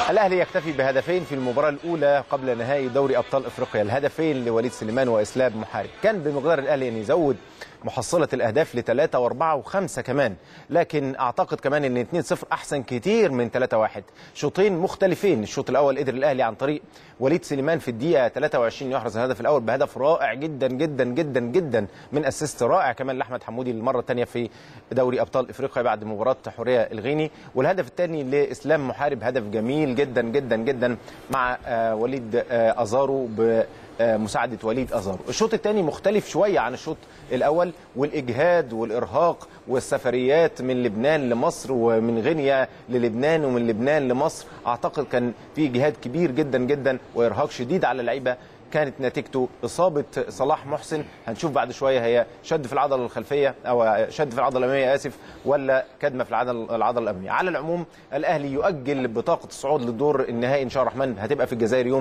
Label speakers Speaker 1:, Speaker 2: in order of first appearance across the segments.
Speaker 1: الاهلي يكتفي بهدفين في المباراه الاولى قبل نهائي دوري ابطال افريقيا الهدفين لوليد سليمان واسلام محارب كان بمقدار الاهلي ان يزود محصله الاهداف لثلاثة واربعة وخمسة كمان لكن اعتقد كمان ان 2-0 احسن كتير من 3-1 شوطين مختلفين الشوط الاول قدر الاهلي عن طريق وليد سليمان في الدقيقه 23 يحرز الهدف الاول بهدف رائع جدا جدا جدا جدا من اسيست رائع كمان لاحمد حمودي للمره الثانيه في دوري ابطال افريقيا بعد مباراه حوريه الغيني والهدف الثاني لاسلام محارب هدف جميل جدا جدا جدا مع آه وليد آه ازارو ب مساعدة وليد أزارو الشوط الثاني مختلف شوية عن الشوط الأول والإجهاد والإرهاق والسفريات من لبنان لمصر ومن غينيا للبنان ومن لبنان لمصر أعتقد كان في إجهاد كبير جدا جدا وإرهاق شديد على اللعيبة كانت نتيجته إصابة صلاح محسن هنشوف بعد شوية هي شد في العضلة الخلفية أو شد في العضلة الأمامية آسف ولا كدمة في العضلة العضلة الأمامية على العموم الأهلي يؤجل بطاقة الصعود للدور النهائي إن شاء الله الرحمن هتبقى في الجزائر يوم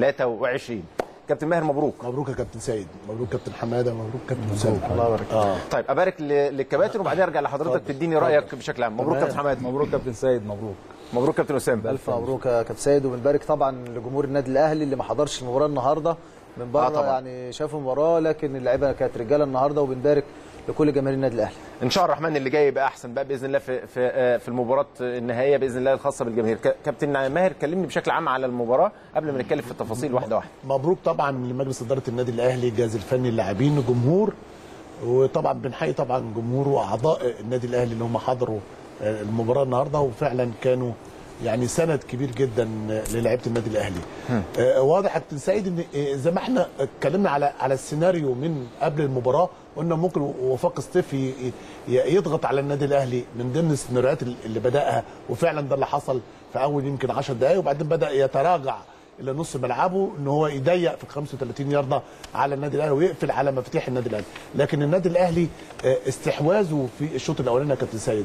Speaker 1: 23 كابتن ماهر مبروك
Speaker 2: مبروك يا كابتن سيد مبروك كابتن حماده مبروك كابتن سيد
Speaker 1: الله يبارك آه. طيب ابارك للكباتن وبعدين ارجع لحضرتك تديني رايك بشكل عام مبروك كابتن حماده
Speaker 3: مبروك كابتن سيد مبروك
Speaker 1: مبروك كابتن اسامه
Speaker 4: الف مبروك يا كابتن سيد وبنبارك طبعا لجمهور النادي الاهلي اللي ما حضرش المباراه النهارده من بره آه يعني شافوا المباراه لكن اللعيبه كانت رجاله النهارده وبنبارك لكل جماهير النادي الاهلي
Speaker 1: ان شاء الله الرحمن اللي جاي يبقى احسن بقى باذن الله في في في المباراه النهائيه باذن الله الخاصه بالجماهير كابتن ماهر كلمني بشكل عام على المباراه قبل ما نتكلم في التفاصيل واحده واحده
Speaker 2: مبروك طبعا لمجلس اداره النادي الاهلي الجهاز الفني اللاعبين الجمهور وطبعا بنحيي طبعا جمهور واعضاء النادي الاهلي اللي هم حضروا المباراه النهارده وفعلا كانوا يعني سند كبير جدا للاعيبه النادي الاهلي آه واضح يا كابتن سعيد ان زي ما احنا اتكلمنا على على السيناريو من قبل المباراه قلنا ممكن وفاق سطيف يضغط على النادي الاهلي من ضمن السيناريوهات اللي بداها وفعلا ده اللي حصل في اول يمكن 10 دقائق وبعدين بدا يتراجع الى نص ملعبه ان هو يضيق في ال 35 يارده على النادي الاهلي ويقفل على مفاتيح النادي الاهلي لكن النادي الاهلي استحواذه في الشوط الاولاني يا كابتن سيد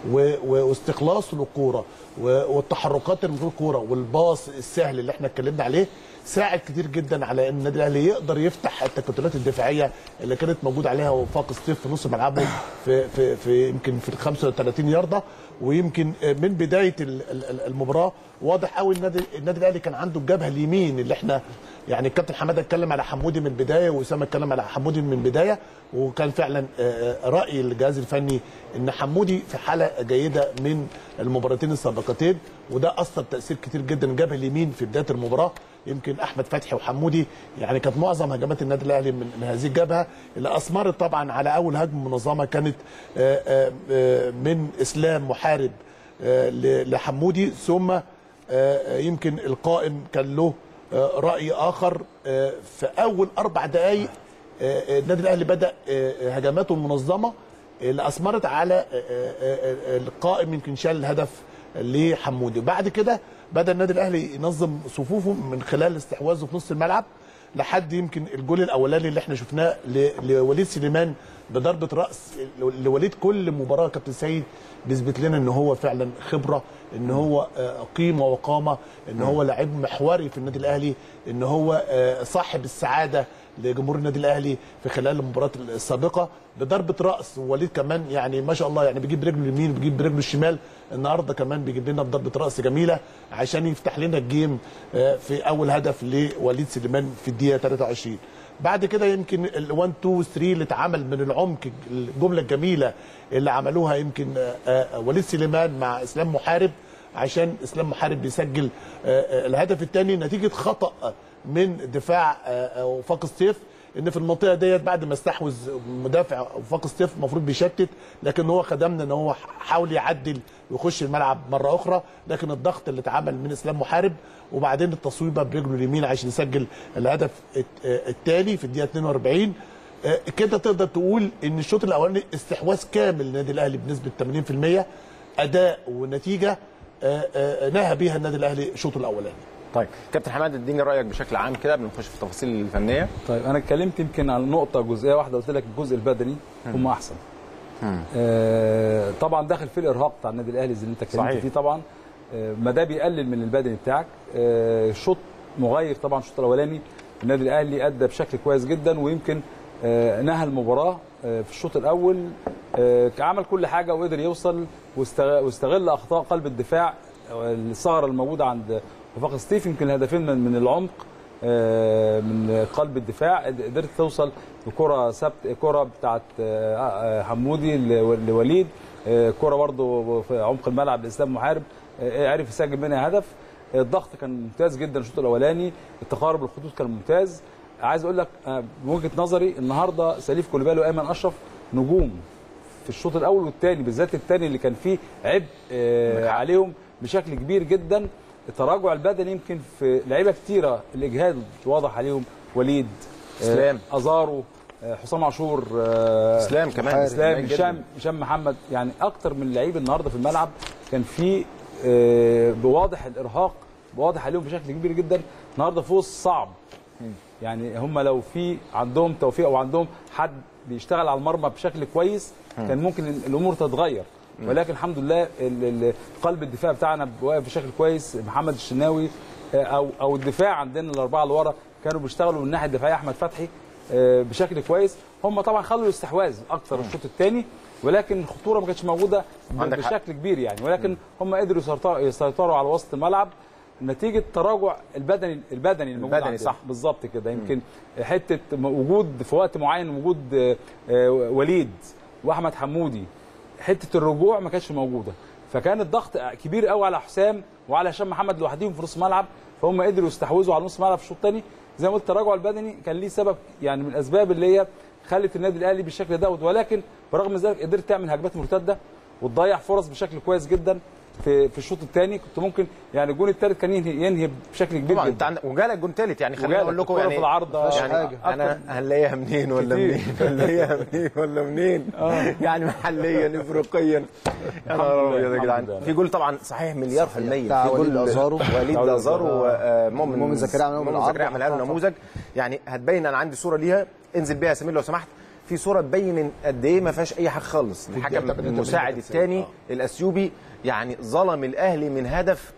Speaker 2: واستخلاصه للكوره والتحركات من غير كوره والباص السهل اللي احنا اتكلمنا عليه ساعد كتير جدا على ان النادي الاهلي يقدر يفتح التكتلات الدفاعيه اللي كانت موجود عليها وفاق ستيف في نص ملعبه في في في يمكن في ال 35 يارده ويمكن من بدايه المباراه واضح قوي النادي النادي الاهلي كان عنده الجبهه اليمين اللي احنا يعني الكابتن حماده اتكلم على حمودي من البدايه واسامه اتكلم على حمودي من البدايه وكان فعلا راي الجهاز الفني ان حمودي في حاله جيده من المباراتين السابقتين وده اثر تاثير كتير جدا الجبهه اليمين في بدايه المباراه يمكن احمد فتحي وحمودي يعني كانت معظم هجمات النادي الاهلي من, من هذه الجبهه اللي اثمرت طبعا على اول هجمه منظمه كانت من اسلام محارب لحمودي ثم يمكن القائم كان له راي اخر في اول اربع دقائق النادي الاهلي بدا هجماته المنظمه اللي اثمرت على القائم يمكن شال الهدف لحمودي وبعد كده بدا النادي الاهلي ينظم صفوفه من خلال استحواذه في نص الملعب لحد يمكن الجول الاولاني اللي احنا شفناه لوليد سليمان بضربه راس لوليد كل مباراه كابتن سيد بيثبت لنا ان هو فعلا خبره ان هو قيمه وقامه ان هو لعيب محوري في النادي الاهلي ان هو صاحب السعاده لجمهور النادي الاهلي في خلال المباراه السابقه بضربه راس وليد كمان يعني ما شاء الله يعني بيجيب برجله اليمين بيجيب برجله الشمال النهارده كمان بيجيب لنا بضربه راس جميله عشان يفتح لنا الجيم في اول هدف لوليد سليمان في الدقيقه 23 بعد كده يمكن ال 1 2 3 اللي اتعمل من العمق الجمله الجميله اللي عملوها يمكن وليد سليمان مع اسلام محارب عشان اسلام محارب بيسجل الهدف الثاني نتيجه خطا من دفاع وفاق السيف ان في المنطقه ديت بعد ما استحوذ مدافع وفاق السيف المفروض بيشتت لكن هو خدمنا ان هو حاول يعدل ويخش الملعب مره اخرى لكن الضغط اللي اتعمل من اسلام محارب وبعدين التصويبه برجله اليمين عشان يسجل الهدف الثاني في الدقيقه 42 كده تقدر تقول ان الشوط الاولاني استحواذ كامل للنادي الاهلي بنسبه 80% اداء ونتيجه نهى بيها النادي الاهلي الشوط الاولاني
Speaker 1: طيب كابتن حماد اديني رايك بشكل عام كده قبل ما نخش في التفاصيل الفنيه
Speaker 3: طيب انا اتكلمت يمكن على نقطه جزئيه واحده قلت لك الجزء البدني هم احسن آه طبعا داخل في الارهاق بتاع النادي الاهلي زي اللي انت اتكلمت فيه طبعا آه ما ده بيقلل من البدني بتاعك آه شوط مغير طبعا الشوط الاولاني النادي الاهلي ادى بشكل كويس جدا ويمكن آه نهى المباراه آه في الشوط الاول آه عمل كل حاجه وقدر يوصل واستغل اخطاء قلب الدفاع الثغره الموجوده عند وفاق ستيف يمكن الهدفين من, من العمق آه، من قلب الدفاع قدرت توصل بكره ثابت كره بتاعت آه، آه، حمودي لو- لوليد آه، كره برضه في عمق الملعب لاسلام محارب آه، عرف يسجل منها هدف الضغط كان ممتاز جدا الشوط الاولاني التقارب الخطوط كان ممتاز عايز اقول لك آه، بوجهه نظري النهارده سليف كوليبالي وايمن اشرف نجوم في الشوط الاول والثاني بالذات الثاني اللي كان فيه عبء آه، عليهم بشكل كبير جدا التراجع البدني يمكن في لعيبه كتيره الاجهاد واضح عليهم وليد آه،
Speaker 1: إسلام.
Speaker 3: ازارو آه، حسام عاشور آه،
Speaker 1: اسلام كمان
Speaker 3: اسلام
Speaker 1: جداً.
Speaker 3: هشام هشام محمد يعني اكتر من لعيب النهارده في الملعب كان في آه، بواضح الارهاق بواضح عليهم بشكل كبير جدا النهارده فوز صعب يعني هم لو في عندهم توفيق او عندهم حد بيشتغل على المرمى بشكل كويس كان ممكن الامور تتغير ولكن الحمد لله ال- ال- قلب الدفاع بتاعنا واقف بشكل كويس محمد الشناوي آه، او او الدفاع عندنا الاربعه اللي ورا كانوا بيشتغلوا من الناحيه الدفاعيه احمد فتحي آه، بشكل كويس هم طبعا خلوا الاستحواذ اكثر الشوط الثاني ولكن الخطوره ما كانتش موجوده ب-
Speaker 1: عندك حق.
Speaker 3: بشكل كبير يعني ولكن هم قدروا يسيطروا- يسيطروا على وسط الملعب نتيجه تراجع البدني البدني الموجود
Speaker 1: البدني،
Speaker 3: عندنا.
Speaker 1: صح.
Speaker 3: بالظبط كده يمكن حته م- وجود في وقت معين وجود آه، آه، وليد واحمد حمودي حته الرجوع ما كانتش موجوده فكان الضغط كبير قوي على حسام وعلى هشام محمد لوحدهم في نص الملعب فهم قدروا يستحوذوا على نص الملعب في الشوط الثاني زي ما قلت التراجع البدني كان ليه سبب يعني من الاسباب اللي هي خلت النادي الاهلي بالشكل دوت ولكن برغم ذلك قدرت تعمل هجمات مرتده وتضيع فرص بشكل كويس جدا في في الشوط الثاني كنت ممكن يعني الجون الثالث كان ينهي, ينهي بشكل كبير
Speaker 1: طبعا انت
Speaker 3: جدا
Speaker 1: عندك وجالك جون ثالث يعني خليني
Speaker 3: وجالك
Speaker 1: اقول لكم
Speaker 3: الكرة
Speaker 1: يعني
Speaker 3: في العارضة
Speaker 4: مفيهاش
Speaker 1: يعني
Speaker 4: حاجة.
Speaker 1: انا هنلاقيها منين ولا
Speaker 3: كتير.
Speaker 1: منين هنلاقيها منين ولا منين يعني محليا افريقيا يا نهار
Speaker 3: لله،
Speaker 1: ابيض يا
Speaker 3: الحمد
Speaker 1: جدعان
Speaker 3: لله.
Speaker 1: في جول طبعا صحيح مليار في المية
Speaker 4: بتاع
Speaker 1: في جول
Speaker 4: وليد أزارو.
Speaker 1: وليد
Speaker 3: بتاع
Speaker 1: ازارو ومؤمن
Speaker 4: مؤمن زكريا عملها
Speaker 1: مؤمن
Speaker 4: بالعرض
Speaker 1: زكريا عملها له
Speaker 4: وحطها.
Speaker 1: نموذج يعني هتبين انا عندي صوره ليها انزل بيها يا سمير لو سمحت في صوره تبين قد ايه ما فيهاش اي حاجه خالص الحكم
Speaker 2: الدقيقة 88
Speaker 1: المساعد
Speaker 2: دقيقة
Speaker 1: الثاني
Speaker 2: آه.
Speaker 1: الاثيوبي يعني ظلم الاهلي من هدف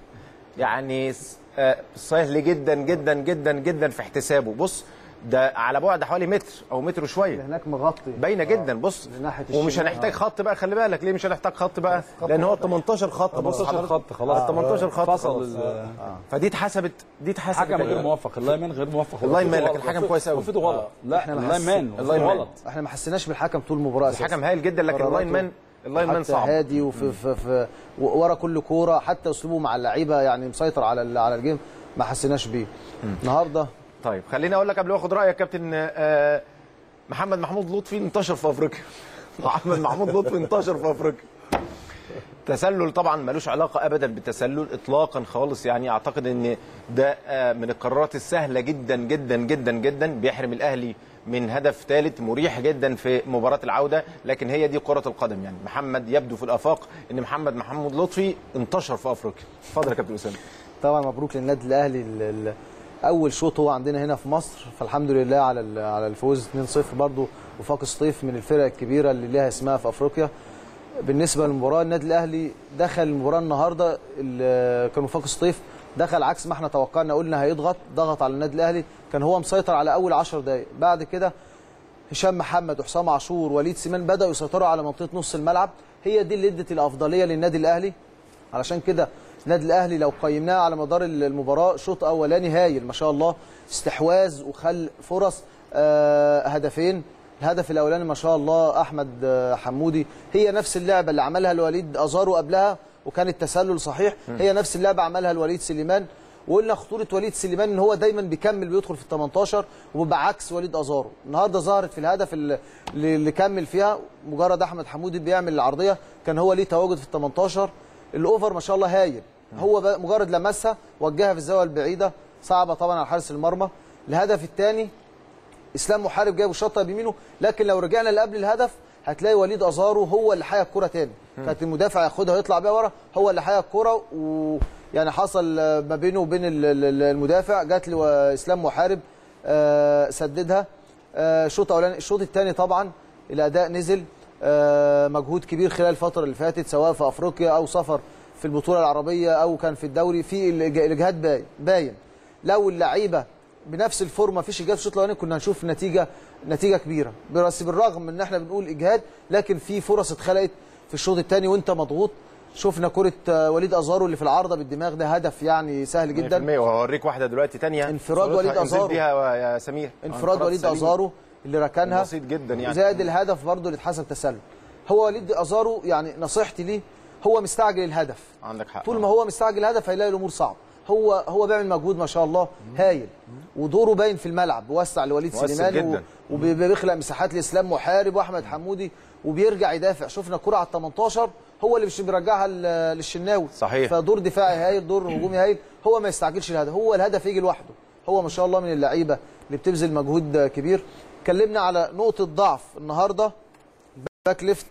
Speaker 1: يعني س- آه، سهل جدا جدا جدا جدا في احتسابه بص ده على بعد حوالي متر او متر وشويه
Speaker 4: هناك مغطي
Speaker 1: باينه جدا بص
Speaker 4: لناحية
Speaker 1: ومش
Speaker 4: الشمال.
Speaker 1: هنحتاج خط بقى خلي بالك ليه مش هنحتاج خط بقى لان هو 18 خط بص
Speaker 3: 18
Speaker 1: حضرتك.
Speaker 3: خط خلاص
Speaker 1: آه، 18 خط
Speaker 3: فصل
Speaker 1: خلاص.
Speaker 3: ال-
Speaker 1: فدي اتحسبت دي اتحسبت
Speaker 3: حكم غير
Speaker 1: يا-
Speaker 3: موفق اللاين غير موفق
Speaker 1: اللاين مان، لكن
Speaker 3: غلط.
Speaker 1: الحكم كويس أوي.
Speaker 3: وفيته غلط لا
Speaker 4: إحنا ما
Speaker 3: اللاين
Speaker 4: حس-
Speaker 3: مان
Speaker 1: اللاين
Speaker 3: وفيته
Speaker 1: مان.
Speaker 3: غلط
Speaker 4: احنا ما حسيناش بالحكم طول المباراه أساساً.
Speaker 1: الحكم هايل جدا لكن اللاين مان اللاين مان
Speaker 4: حتى
Speaker 1: صعب
Speaker 4: هادي وفي في في ورا كل كوره حتى اسلوبه مع اللعيبه يعني مسيطر على ال- على الجيم ما حسيناش بيه النهارده
Speaker 1: طيب خليني اقول لك قبل ما اخد رايك كابتن آه، محمد محمود لطفي انتشر في افريقيا محمد محمود لطفي انتشر في افريقيا تسلل طبعا ملوش علاقه ابدا بالتسلل اطلاقا خالص يعني اعتقد ان ده آه، من القرارات السهله جدا جدا جدا جدا بيحرم الاهلي من هدف ثالث مريح جدا في مباراه العوده لكن هي دي كره القدم يعني محمد يبدو في الافاق ان محمد محمود لطفي انتشر في افريقيا اتفضل يا كابتن اسامه
Speaker 4: طبعا مبروك للنادي الاهلي ال- ال- اول شوط هو عندنا هنا في مصر فالحمد لله على ال- على الفوز 2-0 برضو وفاق سطيف من الفرق الكبيره اللي ليها اسمها في افريقيا بالنسبه للمباراه النادي الاهلي دخل المباراه النهارده ال- كان وفاق سطيف دخل عكس ما احنا توقعنا قلنا هيضغط ضغط على النادي الاهلي كان هو مسيطر على اول 10 دقائق بعد كده هشام محمد وحسام عاشور وليد سيمان بداوا يسيطروا على منطقه نص الملعب هي دي اللي ادت الافضليه للنادي الاهلي علشان كده النادي الاهلي لو قيمناه على مدار المباراه شوط اولاني هايل ما شاء الله استحواذ وخل فرص آه هدفين الهدف الاولاني ما شاء الله احمد آه، حمودي هي نفس اللعبه اللي عملها الوليد ازارو قبلها وكان التسلل صحيح هي نفس اللعبه عملها الوليد سليمان وقلنا خطوره وليد سليمان ان هو دايما بيكمل بيدخل في ال 18 وبيبقى عكس وليد ازارو النهارده ظهرت في الهدف اللي, اللي كمل فيها مجرد احمد حمودي بيعمل العرضيه كان هو ليه تواجد في ال 18 الاوفر ما شاء الله هايل هو بقى مجرد لمسها وجهها في الزاويه البعيده صعبه طبعا على حارس المرمى الهدف الثاني اسلام محارب جايب شطه بيمينه لكن لو رجعنا اللي قبل الهدف هتلاقي وليد ازارو هو اللي حيا الكره تاني كانت المدافع ياخدها ويطلع بيها ورا هو اللي حيا الكره ويعني حصل آه، ما بينه وبين ال- ال- المدافع جات له آه، اسلام محارب آه، سددها آه، شوط اولاني الشوط الثاني طبعا الاداء نزل آه، مجهود كبير خلال الفتره اللي فاتت سواء في افريقيا او سفر في البطوله العربيه او كان في الدوري في الإج- الاجهاد باين باين لو اللعيبه بنفس الفورمه مفيش اجهاد في الشوط الاولاني كنا هنشوف نتيجه نتيجه كبيره بس بالرغم من ان احنا بنقول اجهاد لكن في فرص اتخلقت في الشوط الثاني وانت مضغوط شفنا كره آه، وليد ازارو اللي في العارضه بالدماغ ده هدف يعني سهل جدا
Speaker 1: 100% وهوريك واحده دلوقتي تانية
Speaker 4: انفراد
Speaker 1: صورتها
Speaker 4: وليد
Speaker 1: انزل
Speaker 4: أزارو.
Speaker 1: بيها يا سمير
Speaker 4: انفراد وليد
Speaker 1: سليم.
Speaker 4: ازارو اللي ركنها
Speaker 1: بسيط جدا يعني.
Speaker 4: زائد الهدف برضه اللي اتحسب تسلل هو وليد ازارو يعني نصيحتي ليه هو مستعجل الهدف
Speaker 1: عندك حق
Speaker 4: طول ما هو مستعجل الهدف هيلاقي الامور صعبه هو هو بيعمل مجهود ما شاء الله هايل ودوره باين في الملعب بيوسع لوليد
Speaker 1: مؤثر
Speaker 4: سليمان
Speaker 1: جدا.
Speaker 4: وبيخلق مساحات لاسلام محارب واحمد حمودي وبيرجع يدافع شفنا كرة على ال 18 هو اللي مش بيرجعها ل- للشناوي
Speaker 1: صحيح.
Speaker 4: فدور دفاعي هايل دور هجومي هايل هو ما يستعجلش الهدف هو الهدف يجي لوحده هو ما شاء الله من اللعيبه اللي بتبذل مجهود كبير اتكلمنا على نقطه ضعف النهارده باك ليفت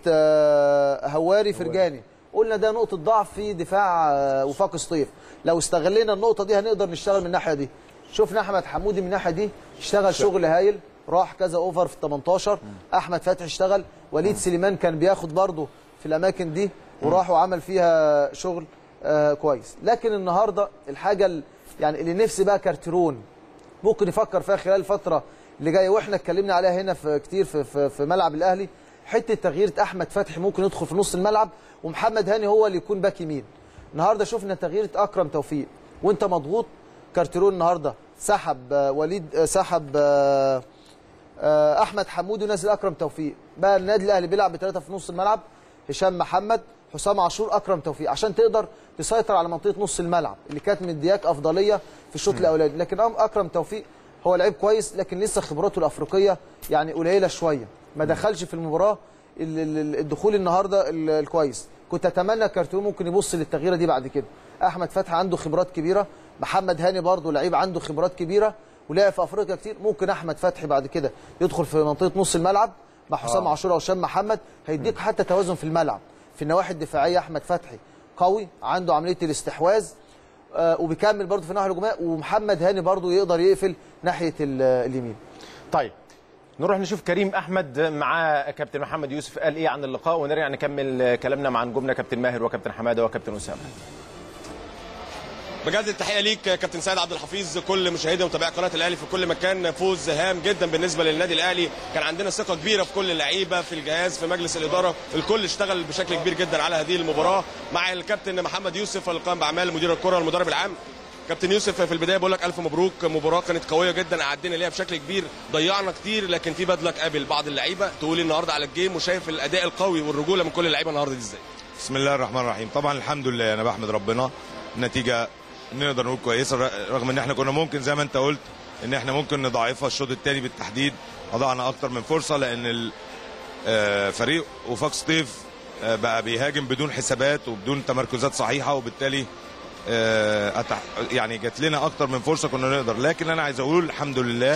Speaker 4: آه، هواري فرجاني قلنا ده نقطه ضعف في دفاع آه، وفاق سطيف لو استغلينا النقطه دي هنقدر نشتغل من الناحيه دي شفنا احمد حمودي من الناحيه دي اشتغل شغل هايل راح كذا اوفر في ال 18 احمد فتحي اشتغل وليد سليمان كان بياخد برضه في الاماكن دي وراح وعمل فيها شغل آه كويس لكن النهارده الحاجه ال- يعني اللي نفسي بقى كارتيرون ممكن يفكر فيها خلال الفتره اللي جايه واحنا اتكلمنا عليها هنا في كتير في في, في ملعب الاهلي حته تغيير احمد فتحي ممكن يدخل في نص الملعب ومحمد هاني هو اللي يكون باك يمين النهارده شفنا تغيير اكرم توفيق وانت مضغوط كارتيرون النهارده سحب آه، وليد آه، سحب آه، آه، احمد حمودي ونزل اكرم توفيق بقى النادي الاهلي بيلعب بثلاثه في نص الملعب هشام محمد حسام عاشور اكرم توفيق عشان تقدر تسيطر على منطقه نص الملعب اللي كانت مدياك افضليه في الشوط الاولاني لكن أم- اكرم توفيق هو لعيب كويس لكن لسه خبراته الافريقيه يعني قليله شويه ما دخلش في المباراه ال- ال- الدخول النهارده ال- الكويس كنت اتمنى كارتيرون ممكن يبص للتغييره دي بعد كده احمد فتحي عنده خبرات كبيره محمد هاني برضه لعيب عنده خبرات كبيره ولعب في افريقيا كتير ممكن احمد فتحي بعد كده يدخل في منطقه نص الملعب مع حسام عاشور وهشام محمد هيديك حتى توازن في الملعب في النواحي الدفاعيه احمد فتحي قوي عنده عمليه الاستحواذ آه وبيكمل برضه في الناحيه الهجوميه ومحمد هاني برضه يقدر يقفل ناحيه ال- اليمين
Speaker 1: طيب نروح نشوف كريم احمد مع كابتن محمد يوسف قال ايه عن اللقاء ونرجع نكمل كلامنا مع نجومنا كابتن ماهر وكابتن حماده وكابتن اسامه
Speaker 5: بجد التحيه ليك كابتن سيد عبد الحفيظ كل مشاهدي ومتابعي قناه الاهلي في كل مكان فوز هام جدا بالنسبه للنادي الاهلي كان عندنا ثقه كبيره في كل اللعيبه في الجهاز في مجلس الاداره الكل اشتغل بشكل كبير جدا على هذه المباراه مع الكابتن محمد يوسف القائم باعمال مدير الكره والمدرب العام كابتن يوسف في البدايه بقول لك الف مبروك مباراه كانت قويه جدا عدينا ليها بشكل كبير ضيعنا كتير لكن في بدلك قابل بعض اللعيبه تقول النهارده على الجيم وشايف الاداء القوي والرجوله من كل اللعيبه النهارده دي ازاي
Speaker 6: بسم الله الرحمن الرحيم طبعا الحمد لله انا بحمد ربنا النتيجه نقدر نقول كويسه ر- رغم ان احنا كنا ممكن زي ما انت قلت ان احنا ممكن نضاعفها الشوط الثاني بالتحديد اضعنا اكتر من فرصه لان ال- آه، فريق وفاق سطيف آه، بقى بيهاجم بدون حسابات وبدون تمركزات صحيحه وبالتالي آه، أتح- يعني جات لنا اكتر من فرصه كنا نقدر لكن انا عايز اقول الحمد لله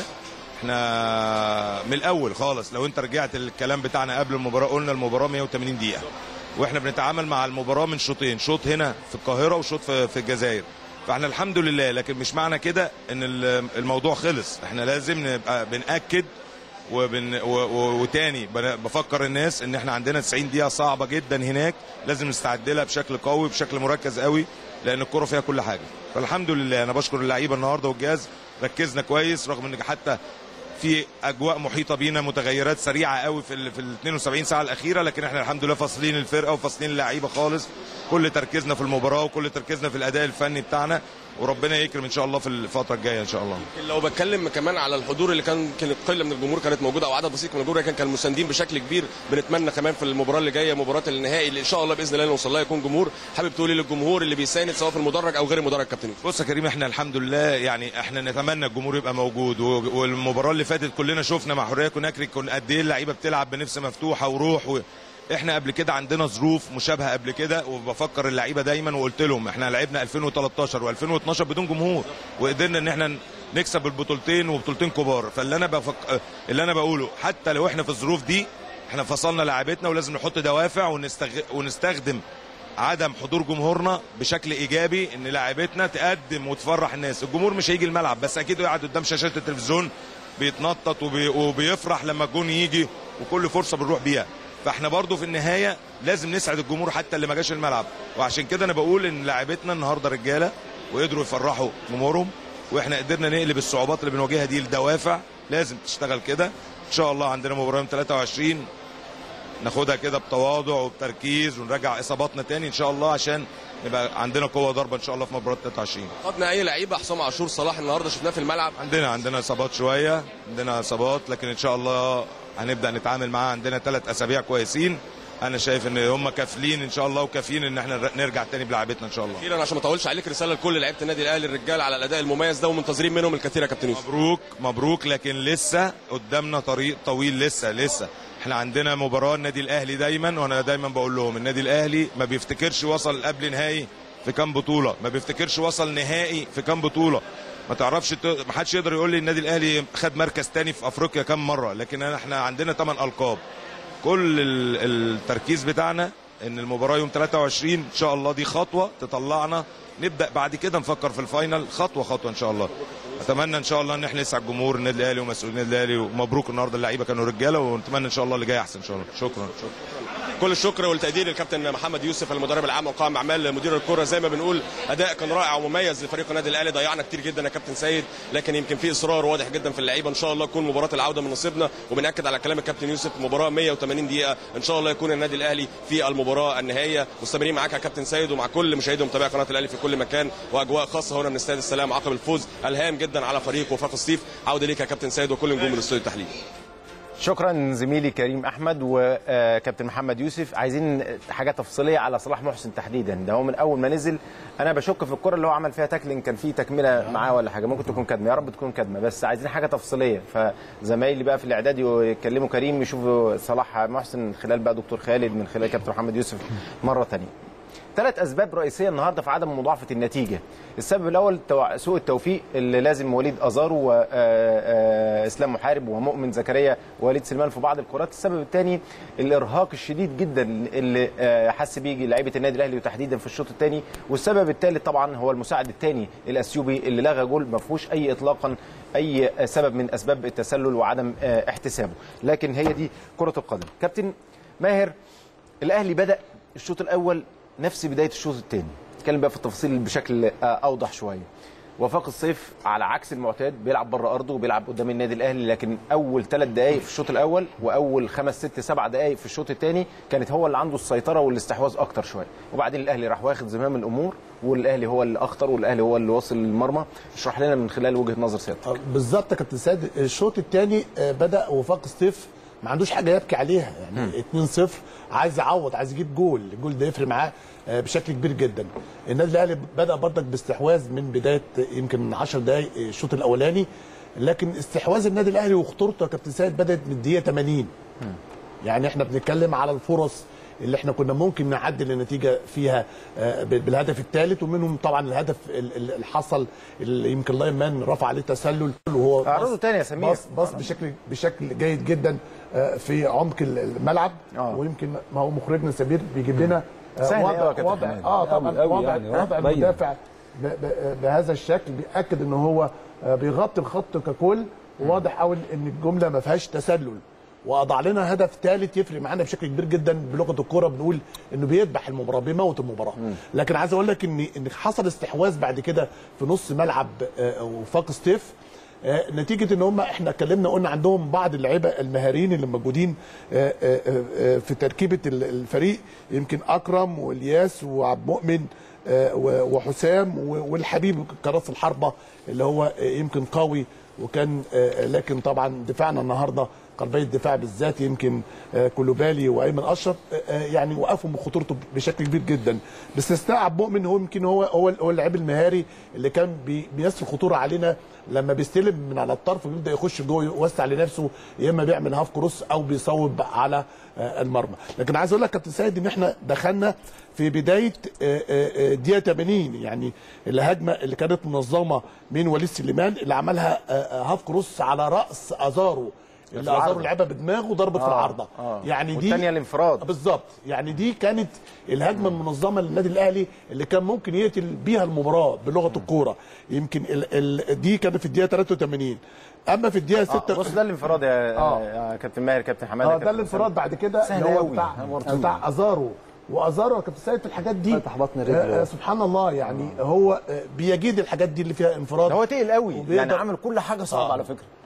Speaker 6: احنا من الاول خالص لو انت رجعت الكلام بتاعنا قبل المباراه قلنا المباراه 180 دقيقه واحنا بنتعامل مع المباراه من شوطين شوط هنا في القاهره وشوط في, في الجزائر فاحنا الحمد لله لكن مش معنى كده ان ال- الموضوع خلص احنا لازم نبقى بناكد وبن و و وتاني بن- بفكر الناس ان احنا عندنا 90 دقيقه صعبه جدا هناك لازم نستعد لها بشكل قوي بشكل مركز قوي لان الكره فيها كل حاجه فالحمد لله انا بشكر اللعيبه النهارده والجهاز ركزنا كويس رغم ان حتى في اجواء محيطه بينا متغيرات سريعه قوي في ال في ال 72 ساعه الاخيره لكن احنا الحمد لله فاصلين الفرقه وفاصلين اللعيبه خالص كل تركيزنا في المباراه وكل تركيزنا في الاداء الفني بتاعنا وربنا يكرم ان شاء الله في الفتره الجايه ان شاء الله
Speaker 5: لو بتكلم كمان على الحضور اللي كان كانت قله من الجمهور كانت موجوده او عدد بسيط من الجمهور لكن كان مساندين بشكل كبير بنتمنى كمان في المباراه اللي جايه مباراه النهائي اللي ان شاء الله باذن الله نوصل لها يكون جمهور حابب تقولي للجمهور اللي بيساند سواء في المدرج او غير المدرج كابتن يوسف
Speaker 6: بص يا كريم احنا الحمد لله يعني احنا نتمنى الجمهور يبقى موجود و- والمباراه اللي فاتت كلنا شفنا مع حريه كوناكري كن قد ايه اللعيبه بتلعب بنفس مفتوحه وروح و... احنا قبل كده عندنا ظروف مشابهه قبل كده وبفكر اللعيبه دايما وقلت لهم احنا لعبنا 2013 و2012 بدون جمهور وقدرنا ان احنا نكسب البطولتين وبطولتين كبار فاللي انا بفك... اللي انا بقوله حتى لو احنا في الظروف دي احنا فصلنا لعيبتنا ولازم نحط دوافع ونستغ... ونستخدم عدم حضور جمهورنا بشكل ايجابي ان لاعيبتنا تقدم وتفرح الناس الجمهور مش هيجي الملعب بس اكيد قاعد قدام شاشات التلفزيون بيتنطط وبي... وبيفرح لما الجون يجي وكل فرصه بنروح بيها فاحنا برضو في النهايه لازم نسعد الجمهور حتى اللي ما جاش الملعب وعشان كده انا بقول ان لاعيبتنا النهارده رجاله وقدروا يفرحوا جمهورهم واحنا قدرنا نقلب الصعوبات اللي بنواجهها دي لدوافع لازم تشتغل كده ان شاء الله عندنا مباراه يوم 23 ناخدها كده بتواضع وبتركيز ونرجع اصاباتنا تاني ان شاء الله عشان نبقى عندنا قوه ضربه ان شاء الله في مباراه 23
Speaker 5: خدنا اي لعيبه حسام عاشور صلاح النهارده شفناه في الملعب
Speaker 6: عندنا عندنا اصابات شويه عندنا اصابات لكن ان شاء الله هنبدا نتعامل معاه عندنا ثلاث اسابيع كويسين انا شايف ان هم كافلين ان شاء الله وكافيين ان احنا نرجع تاني بلعبتنا ان شاء الله
Speaker 5: اخيرا عشان ما اطولش عليك رساله لكل لعيبه النادي الاهلي الرجال على الاداء المميز ده ومنتظرين منهم الكثير يا كابتن يوسف
Speaker 6: مبروك مبروك لكن لسه قدامنا طريق طويل لسه لسه احنا عندنا مباراه النادي الاهلي دايما وانا دايما بقول لهم النادي الاهلي ما بيفتكرش وصل قبل نهائي في كام بطوله ما بيفتكرش وصل نهائي في كام بطوله ما تعرفش ت... ما حدش يقدر يقول لي النادي الاهلي خد مركز تاني في افريقيا كام مره لكن احنا عندنا 8 القاب كل ال- التركيز بتاعنا ان المباراه يوم 23 ان شاء الله دي خطوه تطلعنا نبدا بعد كده نفكر في الفاينل خطوه خطوه ان شاء الله اتمنى ان شاء الله ان احنا نسعد جمهور النادي الاهلي ومسؤولين النادي الاهلي ومبروك النهارده اللعيبه كانوا رجاله ونتمنى ان شاء الله اللي جاي احسن ان شاء الله شكرا شكرا
Speaker 5: كل الشكر والتقدير للكابتن محمد يوسف المدرب العام وقائم اعمال مدير الكره زي ما بنقول اداء كان رائع ومميز لفريق النادي الاهلي ضيعنا كتير جدا يا كابتن سيد لكن يمكن في اصرار واضح جدا في اللعيبه ان شاء الله تكون مباراه العوده من نصيبنا وبناكد على كلام الكابتن يوسف مباراه 180 دقيقه ان شاء الله يكون النادي الاهلي في المباراه النهائيه مستمرين معاك يا كابتن سيد ومع كل مشاهدي ومتابعي قناه الاهلي في كل مكان واجواء خاصه هنا من استاد السلام عقب الفوز الهام جدا على فريق وفاق الصيف عوده ليك يا كابتن سيد وكل نجوم الاستوديو التحليلي
Speaker 1: شكرا زميلي كريم احمد وكابتن محمد يوسف عايزين حاجه تفصيليه على صلاح محسن تحديدا ده هو من اول ما نزل انا بشك في الكره اللي هو عمل فيها تاكلين كان في تكمله معاه ولا حاجه ممكن تكون كدمه يا رب تكون كدمه بس عايزين حاجه تفصيليه فزمايلي بقى في الاعداد يكلموا كريم يشوفوا صلاح محسن من خلال بقى دكتور خالد من خلال كابتن محمد يوسف مره ثانيه ثلاث اسباب رئيسيه النهارده في عدم مضاعفه النتيجه السبب الاول تو- سوء التوفيق اللي لازم وليد ازارو واسلام محارب ومؤمن زكريا ووليد سليمان في بعض الكرات السبب الثاني الارهاق الشديد جدا اللي آه، حس بيه لعيبه النادي الاهلي وتحديدا في الشوط الثاني والسبب الثالث طبعا هو المساعد الثاني الاثيوبي اللي لغى جول ما فيهوش اي اطلاقا اي سبب من اسباب التسلل وعدم آه، احتسابه لكن هي دي كره القدم كابتن ماهر الاهلي بدا الشوط الاول نفس بدايه الشوط الثاني نتكلم بقى في التفاصيل بشكل آه، اوضح شويه وفاق الصيف على عكس المعتاد بيلعب بره ارضه وبيلعب قدام النادي الاهلي لكن اول ثلاث دقائق في الشوط الاول واول خمس ست سبع دقائق في الشوط الثاني كانت هو اللي عنده السيطره والاستحواذ اكتر شويه وبعدين الاهلي راح واخد زمام الامور والاهلي هو اللي اخطر والاهلي هو اللي وصل للمرمى اشرح لنا من خلال وجهه نظر سيادتك
Speaker 2: آه، بالظبط يا كابتن سيد الشوط الثاني بدا وفاق الصيف ما عندوش حاجه يبكي عليها يعني 2-0 عايز يعوض عايز يجيب جول الجول ده يفرق معاه آه، بشكل كبير جدا النادي الاهلي بدا برضك باستحواذ من بدايه يمكن من 10 دقائق الشوط الاولاني لكن استحواذ النادي الاهلي وخطورته يا كابتن سيد بدات من الدقيقه 80 يعني احنا بنتكلم على الفرص اللي احنا كنا ممكن نعدل النتيجه فيها آه، بالهدف الثالث ومنهم طبعا الهدف ال- ال- اللي حصل اللي يمكن لاين مان رفع عليه تسلل وهو بص-
Speaker 1: اعرضه تاني يا سمير.
Speaker 2: بص بص بشكل بشكل جيد جدا آه، في عمق الملعب
Speaker 1: آه.
Speaker 2: ويمكن ما هو مخرجنا سمير بيجيب لنا آه،
Speaker 1: سهل أوي يا
Speaker 2: وضع
Speaker 1: كابتن
Speaker 2: وضع
Speaker 1: حماد.
Speaker 2: اه طبعا
Speaker 3: أوي
Speaker 2: وضع
Speaker 3: يعني،
Speaker 2: وضع
Speaker 3: باينة.
Speaker 2: المدافع ب- ب- بهذا الشكل بياكد ان هو آه، بيغطي الخط ككل وواضح قوي ان الجمله ما فيهاش تسلل واضع لنا هدف ثالث يفرق معانا بشكل كبير جدا بلغه الكوره بنقول انه بيذبح المباراه بيموت المباراه لكن عايز اقول لك ان ان حصل استحواذ بعد كده في نص ملعب آه، وفاق ستيف آه، نتيجه ان هم احنا اتكلمنا قلنا عندهم بعض اللعيبه المهاريين اللي موجودين آه، آه، آه، في تركيبه ال- الفريق يمكن اكرم والياس وعبد المؤمن آه، و- وحسام و- والحبيب كراس الحربه اللي هو آه، يمكن قوي وكان آه، لكن طبعا دفاعنا النهارده قلبي الدفاع بالذات يمكن آه، كلوبالي وايمن اشرف آه، آه، يعني وقفوا بخطورته بشكل كبير جدا باستثناء عبد المؤمن هو يمكن هو هو هو اللاعب المهاري اللي كان بي- بيسر خطوره علينا لما بيستلم من على الطرف ويبدا يخش جوه يوسع لنفسه يا اما بيعمل هاف كروس او بيصوب على آه، المرمى لكن عايز اقول لك كابتن سيد ان احنا دخلنا في بدايه آه، آه، آه، دقيقه 80 يعني الهجمه اللي كانت منظمه من وليد سليمان اللي عملها آه، آه، هاف كروس على راس ازارو اللي ازارو
Speaker 1: العارضة.
Speaker 2: لعبها بدماغه ضربت في العارضه
Speaker 1: آه.
Speaker 2: يعني دي
Speaker 1: والتانية الانفراد.
Speaker 2: بالظبط يعني دي كانت الهجمه المنظمه للنادي الاهلي اللي كان ممكن يقتل بيها المباراه بلغه الكوره يمكن ال ال دي كانت في الدقيقه 83 اما في الدقيقه 6
Speaker 1: بص ده الانفراد يا,
Speaker 2: آه.
Speaker 1: يا كابتن ماهر كابتن حماده
Speaker 2: اه
Speaker 1: كابتن
Speaker 2: ده الانفراد بعد كده
Speaker 1: سهل
Speaker 2: اللي هو
Speaker 1: أوي.
Speaker 2: بتاع
Speaker 1: مرتين.
Speaker 2: بتاع ازارو وازارو يا كابتن سيد في الحاجات دي
Speaker 4: فتح بطن رجله.
Speaker 2: آه آه سبحان الله يعني هو آه بيجيد الحاجات دي اللي فيها انفراد
Speaker 1: ده هو تقل قوي
Speaker 2: وبيقدر-
Speaker 1: يعني عامل كل حاجه صعبه
Speaker 2: آه.
Speaker 1: على فكره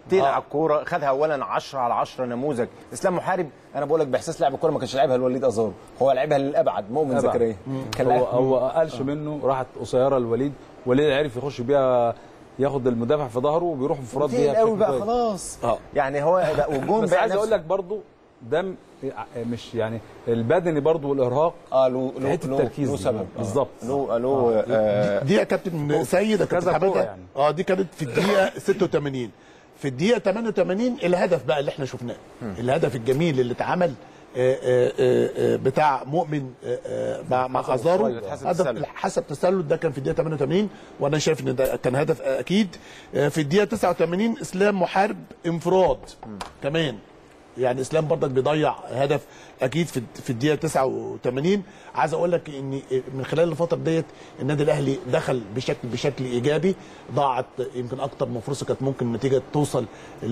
Speaker 1: حاجتين على الكوره خدها اولا 10 على 10 نموذج اسلام محارب انا بقول لك باحساس لاعب الكوره ما كانش لعبها لوليد ازارو هو لعبها للابعد مؤمن
Speaker 3: أبعد.
Speaker 1: زكريا كان
Speaker 3: هو
Speaker 1: لاعب-
Speaker 3: هو قالش منه راحت قصيره لوليد وليد عرف يخش بيها ياخد المدافع في ظهره وبيروح انفراد
Speaker 1: تقيل
Speaker 3: بيها
Speaker 1: قوي
Speaker 3: بشكل
Speaker 1: بقى
Speaker 3: كويس.
Speaker 1: خلاص
Speaker 3: اه
Speaker 1: يعني هو بقى والجون
Speaker 3: بس
Speaker 1: بقى
Speaker 3: عايز
Speaker 1: نفسه.
Speaker 3: اقول لك برضو ده م- مش يعني البدني برضو والارهاق
Speaker 1: اه له
Speaker 3: في
Speaker 1: له
Speaker 3: حته
Speaker 1: له
Speaker 3: التركيز
Speaker 1: له
Speaker 3: دي.
Speaker 1: سبب
Speaker 3: بالظبط.
Speaker 1: له له آه
Speaker 2: دي يا كابتن سيد يا كابتن
Speaker 3: كذا كورة
Speaker 2: حماده
Speaker 3: يعني.
Speaker 2: اه دي كانت في الدقيقه 86 في الدقيقه 88 الهدف بقى اللي احنا شفناه الهدف الجميل اللي اتعمل آه، آه، آه، آه، بتاع مؤمن آه، آه، مع مع خزارو
Speaker 1: اتحسب
Speaker 2: هدف
Speaker 1: تسلل.
Speaker 2: حسب تسلل ده كان في الدقيقه 88 وانا شايف ان ده كان هدف اكيد آه، في الدقيقه 89 اسلام محارب انفراد كمان يعني اسلام برضك بيضيع هدف اكيد في في الدقيقه 89 عايز اقول لك ان من خلال الفتره ديت النادي الاهلي دخل بشكل بشكل ايجابي ضاعت يمكن اكتر من فرصه كانت ممكن النتيجه توصل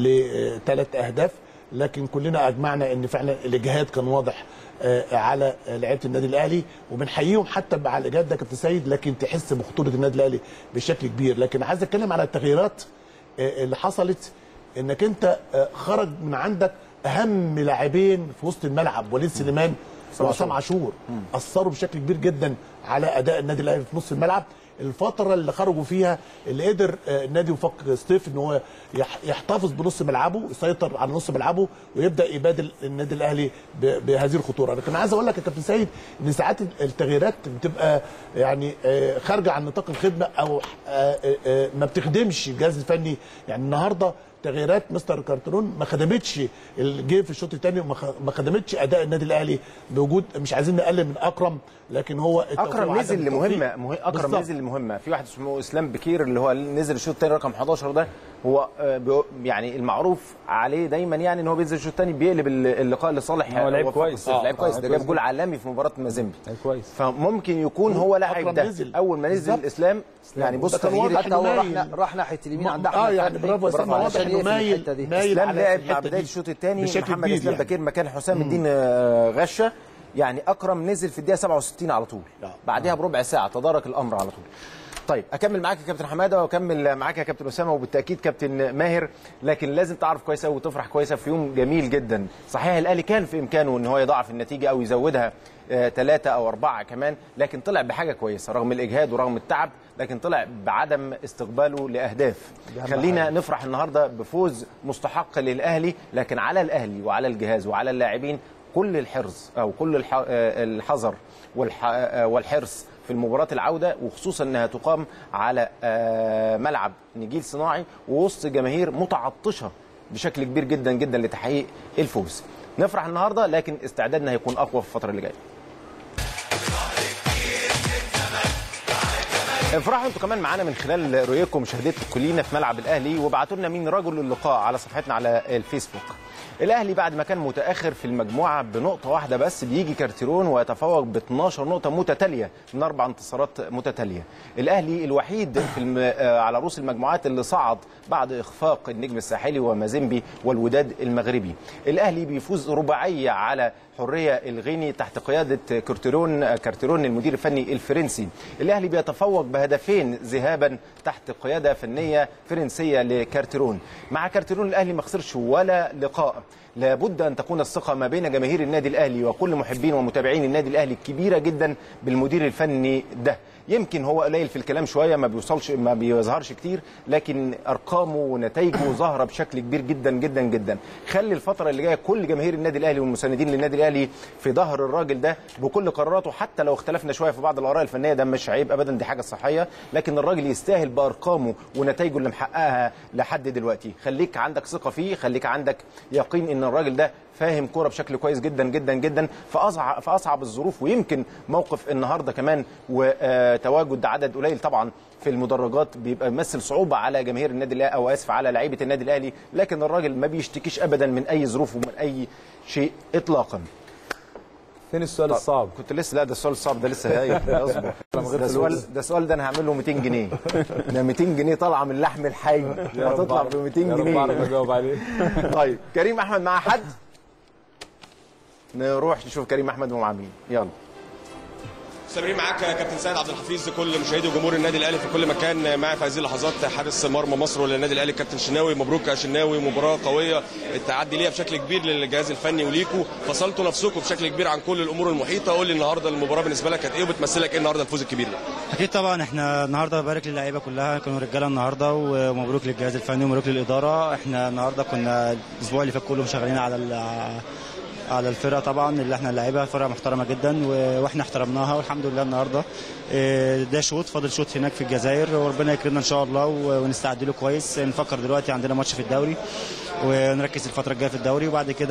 Speaker 2: لثلاث اهداف لكن كلنا اجمعنا ان فعلا الاجهاد كان واضح آه، على لعيبه النادي الاهلي وبنحييهم حتى على الاجهاد ده كابتن سيد لكن تحس بخطوره النادي الاهلي بشكل كبير لكن عايز اتكلم على التغييرات آه، اللي حصلت انك انت آه، خرج من عندك اهم لاعبين في وسط الملعب وليد سليمان وعصام عاشور اثروا بشكل كبير جدا على اداء النادي الاهلي في نص الملعب الفتره اللي خرجوا فيها اللي قدر آه، النادي وفق ستيف ان هو يح- يحتفظ بنص ملعبه يسيطر على نص ملعبه ويبدا يبادل النادي الاهلي ب- بهذه الخطوره لكن عايز اقول لك يا كابتن سيد ان ساعات التغييرات بتبقى يعني آه، خارجه عن نطاق الخدمه او آه، آه، آه، ما بتخدمش الجهاز الفني يعني النهارده تغييرات مستر كارترون ما خدمتش الجيم في الشوط الثاني وما خ- ما خدمتش اداء النادي الاهلي بوجود مش عايزين نقلل من اكرم لكن هو التوفيق
Speaker 1: اكرم
Speaker 2: وعدم
Speaker 1: نزل
Speaker 2: التوفيق.
Speaker 1: لمهمه مه... اكرم
Speaker 2: بالظبط.
Speaker 1: نزل لمهمه في واحد اسمه اسلام بكير اللي هو نزل الشوط الثاني رقم 11 ده هو آه، بيو- يعني المعروف عليه دايما يعني ان هو بينزل الشوط الثاني بيقلب الل- اللقاء لصالح
Speaker 3: هو لعيب
Speaker 1: وفاق
Speaker 3: كويس.
Speaker 1: الصيف.
Speaker 3: آه،
Speaker 1: لعيب
Speaker 3: آه،
Speaker 1: كويس
Speaker 3: لعيب
Speaker 1: ده جاب
Speaker 3: كويس
Speaker 1: جول
Speaker 3: جدا.
Speaker 1: عالمي في مباراه مازيمبي
Speaker 3: لعيب كويس
Speaker 1: فممكن يكون هو لاعب
Speaker 2: أكرم
Speaker 1: ده
Speaker 2: نزل.
Speaker 1: اول ما نزل
Speaker 2: بالظبط.
Speaker 1: الاسلام يعني بص
Speaker 2: ده كان
Speaker 1: تغيير
Speaker 2: واضح
Speaker 4: حتى هو
Speaker 2: إنه
Speaker 4: راح
Speaker 2: مايل.
Speaker 4: راح ناحيه اليمين عند
Speaker 2: اه
Speaker 4: احمد
Speaker 2: يعني
Speaker 4: فتحي.
Speaker 2: برافو يا اسلام
Speaker 4: برافو
Speaker 2: واضح
Speaker 4: عشان
Speaker 2: انه
Speaker 4: يقفل
Speaker 2: مايل
Speaker 4: الحتة دي.
Speaker 2: مايل
Speaker 1: اسلام
Speaker 2: على
Speaker 1: لعب مع
Speaker 2: الحتة
Speaker 1: بدايه
Speaker 2: دي
Speaker 1: الشوط الثاني
Speaker 2: بشكل
Speaker 1: محمد
Speaker 2: كبير
Speaker 1: اسلام
Speaker 2: يعني.
Speaker 1: بكير مكان حسام الدين آه، غشه يعني اكرم نزل في الدقيقه 67 على طول
Speaker 2: لا.
Speaker 1: بعدها بربع ساعه تدارك الامر على طول طيب اكمل معاك يا كابتن حماده واكمل معاك يا كابتن اسامه وبالتاكيد كابتن ماهر لكن لازم تعرف كويس قوي وتفرح كويسه في يوم جميل جدا صحيح الاهلي كان في امكانه ان هو يضاعف النتيجه او يزودها ثلاثة أو أربعة كمان لكن طلع بحاجة كويسة رغم الإجهاد ورغم التعب لكن طلع بعدم استقباله لأهداف خلينا نفرح النهاردة بفوز مستحق للأهلي لكن على الأهلي وعلى الجهاز وعلى اللاعبين كل الحرص أو كل الح- آه، الحذر والح- آه، والحرص في المباراة العودة وخصوصا انها تقام على آه، ملعب نجيل صناعي ووسط جماهير متعطشة بشكل كبير جدا جدا لتحقيق الفوز. نفرح النهارده لكن استعدادنا هيكون اقوى في الفترة اللي جاية. افرحوا انتوا كمان معانا من خلال رؤيتكم مشاهدتكم كلنا في ملعب الاهلي وابعتوا لنا مين رجل اللقاء على صفحتنا على الفيسبوك. الاهلي بعد ما كان متاخر في المجموعه بنقطه واحده بس بيجي كارتيرون ويتفوق ب 12 نقطه متتاليه من اربع انتصارات متتاليه. الاهلي الوحيد في الم... آه، على رؤوس المجموعات اللي صعد بعد اخفاق النجم الساحلي ومازيمبي والوداد المغربي. الاهلي بيفوز رباعيه على حريه الغيني تحت قياده كارتيرون كارتيرون المدير الفني الفرنسي. الاهلي بيتفوق بهدفين ذهابا تحت قياده فنيه فرنسيه لكارتيرون. مع كارتيرون الاهلي ما خسرش ولا لقاء. لابد ان تكون الثقه ما بين جماهير النادي الاهلي وكل محبين ومتابعين النادي الاهلي كبيره جدا بالمدير الفني ده. يمكن هو قليل في الكلام شويه ما بيوصلش ما بيظهرش كتير لكن ارقامه ونتائجه ظاهره بشكل كبير جدا جدا جدا خلي الفتره اللي جايه كل جماهير النادي الاهلي والمساندين للنادي الاهلي في ظهر الراجل ده بكل قراراته حتى لو اختلفنا شويه في بعض الاراء الفنيه ده مش عيب ابدا دي حاجه صحيه لكن الراجل يستاهل بارقامه ونتائجه اللي محققها لحد دلوقتي خليك عندك ثقه فيه خليك عندك يقين ان الراجل ده فاهم كوره بشكل كويس جدا جدا جدا في اصعب في اصعب الظروف ويمكن موقف النهارده كمان وتواجد عدد قليل طبعا في المدرجات بيبقى بيمثل صعوبه على جماهير النادي الاهلي او اسف على لعيبه النادي الاهلي لكن الراجل ما بيشتكيش ابدا من اي ظروف ومن اي شيء اطلاقا
Speaker 3: فين السؤال الصعب
Speaker 1: كنت لسه لا ده السؤال الصعب ده لسه جاي اصبر ده سؤال ده سؤال ده انا هعمل له 200 جنيه ده 200 جنيه طالعه من اللحم الحي هتطلع ب 200
Speaker 3: يا رب اعرف
Speaker 1: جنيه
Speaker 3: اجاوب عليه
Speaker 1: طيب كريم احمد مع حد نروح نشوف كريم احمد ومع مين يلا
Speaker 5: مستمرين معاك يا كابتن سيد عبد الحفيظ كل مشاهدي وجمهور النادي الاهلي في كل مكان معي في هذه اللحظات حارس مرمى مصر للنادي الاهلي كابتن شناوي مبروك يا شناوي مباراه قويه التعدي ليها بشكل كبير للجهاز الفني وليكوا فصلتوا نفسكم بشكل كبير عن كل الامور المحيطه قول لي النهارده المباراه بالنسبه لك كانت ايه وبتمثلك ايه النهارده الفوز الكبير ده
Speaker 7: اكيد طبعا احنا النهارده ببارك للعيبه كلها كانوا رجاله النهارده ومبروك للجهاز الفني ومبروك للاداره احنا النهارده كنا الاسبوع اللي فات كله شغالين على ال- على الفرقه طبعا اللي احنا اللعيبه فرقه محترمه جدا و- واحنا احترمناها والحمد لله النهارده اه، ده شوط فاضل شوط هناك في الجزائر وربنا يكرمنا ان شاء الله و- ونستعد له كويس نفكر دلوقتي عندنا ماتش في الدوري ونركز الفتره الجايه في الدوري وبعد كده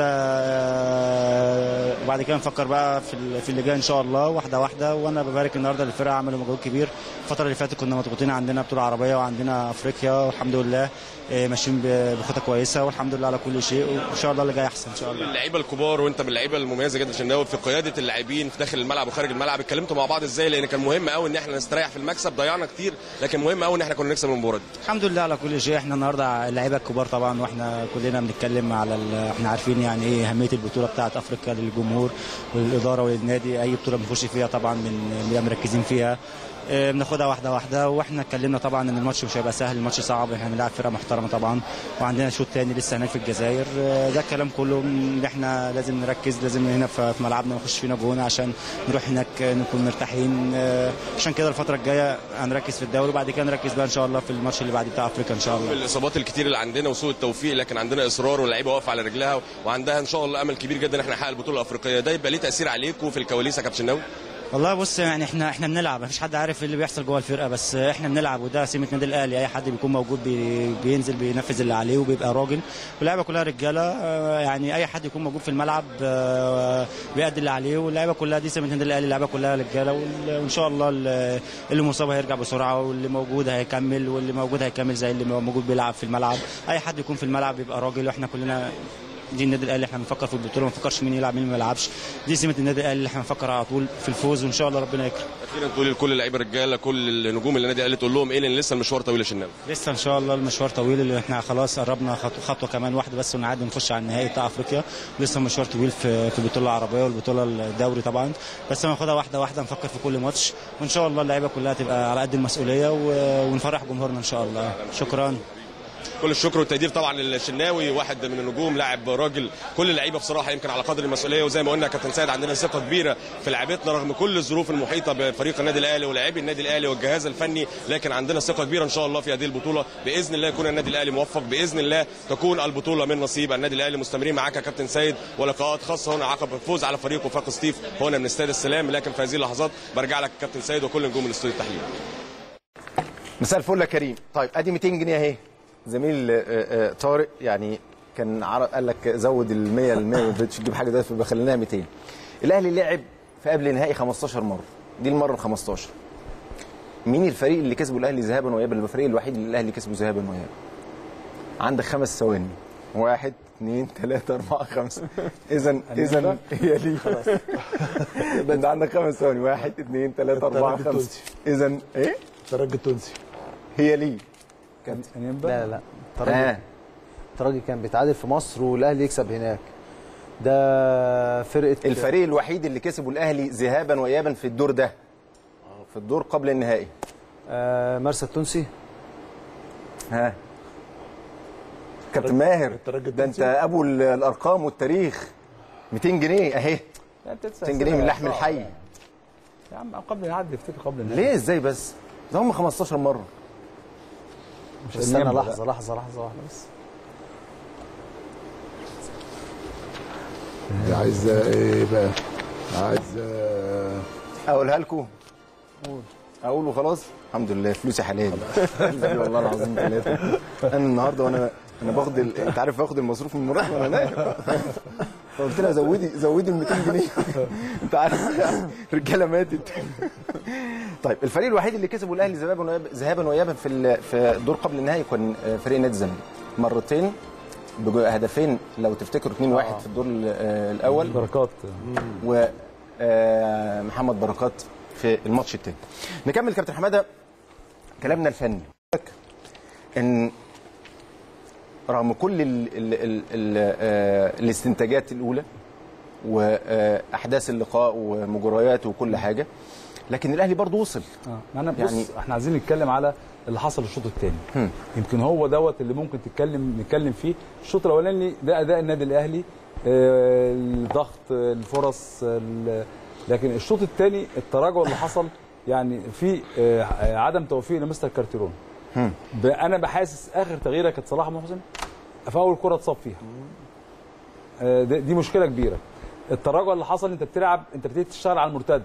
Speaker 7: اه، وبعد كده نفكر بقى في ال- في اللي جاي ان شاء الله واحده واحده وانا ببارك النهارده للفرقه عملوا مجهود كبير الفتره اللي فاتت كنا مضغوطين عندنا بطوله عربيه وعندنا افريقيا والحمد لله اه، ماشيين ب- بخطه كويسه والحمد لله على كل شيء وان شاء الله اللي جاي احسن ان شاء الله
Speaker 5: اللعيبه الكبار وانت من اللعيبه المميزه جدا شناوي في قياده اللاعبين في داخل الملعب وخارج الملعب اتكلمتوا مع بعض ازاي لان كان مهم قوي ان احنا نستريح في المكسب ضيعنا كتير لكن مهم قوي ان احنا كنا نكسب المباراه دي
Speaker 7: الحمد لله على كل شيء احنا النهارده اللعيبه الكبار طبعا واحنا كلنا بنتكلم على ال- احنا عارفين يعني ايه اهميه البطوله بتاعه افريقيا للجمهور وللاداره وللنادي اي بطوله بنخش فيها طبعا بن- بنبقى مركزين فيها اه، بناخدها واحده واحده واحنا اتكلمنا طبعا ان الماتش مش هيبقى سهل الماتش صعب احنا بنلعب فرقه محترمه طبعا وعندنا شوط تاني لسه هناك في الجزائر اه، ده الكلام كله ان احنا لازم نركز لازم هنا في في ملعبنا نخش فينا جون عشان نروح هناك نكون مرتاحين اه، عشان كده الفتره الجايه هنركز في الدوري وبعد كده نركز بقى ان شاء الله في الماتش اللي بعد بتاع افريقيا ان شاء الله
Speaker 5: الاصابات الكتير اللي عندنا وسوء التوفيق لكن عندنا اصرار واللعيبه واقفه على رجلها وعندها ان شاء الله امل كبير جدا ان احنا نحقق البطوله الافريقيه ده يبقى ليه تاثير عليكم في الكواليس يا كابتن شناوي
Speaker 7: والله بص يعني احنا احنا بنلعب مفيش حد عارف ايه اللي بيحصل جوه الفرقه بس احنا بنلعب وده سمه نادي الاهلي اي حد بيكون موجود بي بينزل بينفذ اللي عليه وبيبقى راجل واللعيبه كلها رجاله اه، يعني اي حد يكون موجود في الملعب اه، بيأدي اللي عليه واللعيبه كلها دي سمه نادي الاهلي اللعيبه كلها رجاله وال- وان شاء الله ال- اللي مصاب هيرجع بسرعه واللي موجود هيكمل واللي موجود هيكمل زي اللي موجود بيلعب في الملعب اي حد يكون في الملعب يبقى راجل واحنا كلنا دي النادي الاهلي احنا بنفكر في البطوله ما بنفكرش مين يلعب مين ما يلعبش دي سمه النادي الاهلي اللي احنا بنفكر على طول في الفوز وان شاء الله ربنا يكرم
Speaker 5: اخيرا تقول لكل اللعيبه الرجاله كل النجوم اللي النادي الاهلي تقول لهم ايه لان لسه المشوار طويل يا شناوي
Speaker 7: لسه ان شاء الله المشوار طويل اللي احنا خلاص قربنا خطوه, خطوة كمان واحده بس ونعدي نخش على النهائي بتاع افريقيا لسه المشوار طويل في في البطوله العربيه والبطوله الدوري طبعا بس هناخدها واحده واحده نفكر في كل ماتش وان شاء الله اللعيبه كلها تبقى على قد المسؤوليه و- ونفرح جمهورنا ان شاء الله شكرا
Speaker 5: كل الشكر والتقدير طبعا للشناوي واحد من النجوم لاعب راجل كل اللعيبه بصراحه يمكن على قدر المسؤوليه وزي ما قلنا يا كابتن سيد عندنا ثقه كبيره في لعيبتنا رغم كل الظروف المحيطه بفريق النادي الاهلي ولاعبي النادي الاهلي والجهاز الفني لكن عندنا ثقه كبيره ان شاء الله في هذه البطوله باذن الله يكون النادي الاهلي موفق باذن الله تكون البطوله من نصيب النادي الاهلي مستمرين معاك يا كابتن سيد ولقاءات خاصه هنا عقب الفوز على فريق وفاق سطيف هنا من استاد السلام لكن في هذه اللحظات برجع لك كابتن سيد وكل نجوم الاستوديو التحليل
Speaker 1: مساء الفل يا كريم طيب ادي 200 جنيه اهي زميل آه، آه، طارق يعني كان عر- قال لك زود ال 100 ال 100 ما بدش تجيب حاجه دلوقتي فبخليناها 200 الاهلي لعب في قبل نهائي 15 مره دي المره ال 15 مين الفريق اللي كسبه الاهلي ذهابا وايابا الفريق الوحيد اللي الاهلي كسبه ذهابا وايابا عندك خمس ثواني واحد اثنين ثلاثة أربعة خمسة إذا إذا هي ليه أنت عندك خمس ثواني واحد اثنين ثلاثة أربعة
Speaker 2: الترجي
Speaker 1: خمسة
Speaker 2: التونسي.
Speaker 1: إذا إيه
Speaker 2: الترجي التونسي
Speaker 1: هي ليه
Speaker 3: انيمبا
Speaker 4: لا لا لا الترجي
Speaker 1: آه.
Speaker 4: الترجي كان بيتعادل في مصر والاهلي يكسب هناك ده فرقه
Speaker 1: الفريق الوحيد اللي كسبه الاهلي ذهابا وايابا في الدور ده في الدور قبل النهائي
Speaker 4: آه مرسى التونسي
Speaker 1: ها كابتن ماهر
Speaker 2: الترجي
Speaker 1: ده انت
Speaker 2: التونسي.
Speaker 1: ابو ال- الارقام والتاريخ 200 جنيه اهي 200 جنيه من لحم الحي
Speaker 3: يا عم قبل نعدي افتكر قبل النهائي
Speaker 1: ليه ازاي بس ده هم 15 مره
Speaker 3: مش
Speaker 4: استنى
Speaker 3: النمبر،
Speaker 4: لحظه لحظه لحظه واحده بس
Speaker 2: عايز ايه بقى عايز
Speaker 1: اقولها لكم اقول وخلاص الحمد لله فلوسي حلال النبي والله العظيم ثلاثه انا النهارده وانا انا باخد ال... انت عارف باخد المصروف من مراتي وانا نايم فقلت لها زودي زودي ال 200 جنيه انت عارف رجاله ماتت طيب الفريق الوحيد اللي كسبه الاهلي ذهابا وإيابا- ذهابا وايابا في ال- في الدور قبل النهائي كان فريق نادي الزمالك مرتين بهدفين لو تفتكروا 2-1 في الدور ال- الاول
Speaker 3: بركات
Speaker 1: ومحمد بركات في الماتش الثاني نكمل كابتن حماده كلامنا الفني ان رغم كل ال ال ال ال آه، الاستنتاجات الاولى واحداث اللقاء ومجرياته وكل حاجه لكن الاهلي برضه وصل
Speaker 3: اه ما انا بص
Speaker 1: يعني-
Speaker 3: يعني احنا عايزين نتكلم على اللي حصل الشوط الثاني يمكن هو دوت اللي ممكن تتكلم نتكلم فيه الشوط الاولاني ده اداء النادي الاهلي آه، الضغط آه، الفرص ال- لكن الشوط الثاني التراجع اللي حصل يعني في آه، عدم توفيق لمستر كارتيرون ب- انا بحاسس اخر تغييره كانت صلاح محسن في اول كره اتصاب فيها آه، دي دي مشكله كبيره التراجع اللي حصل انت بتلعب انت بتبتدي تشتغل على المرتد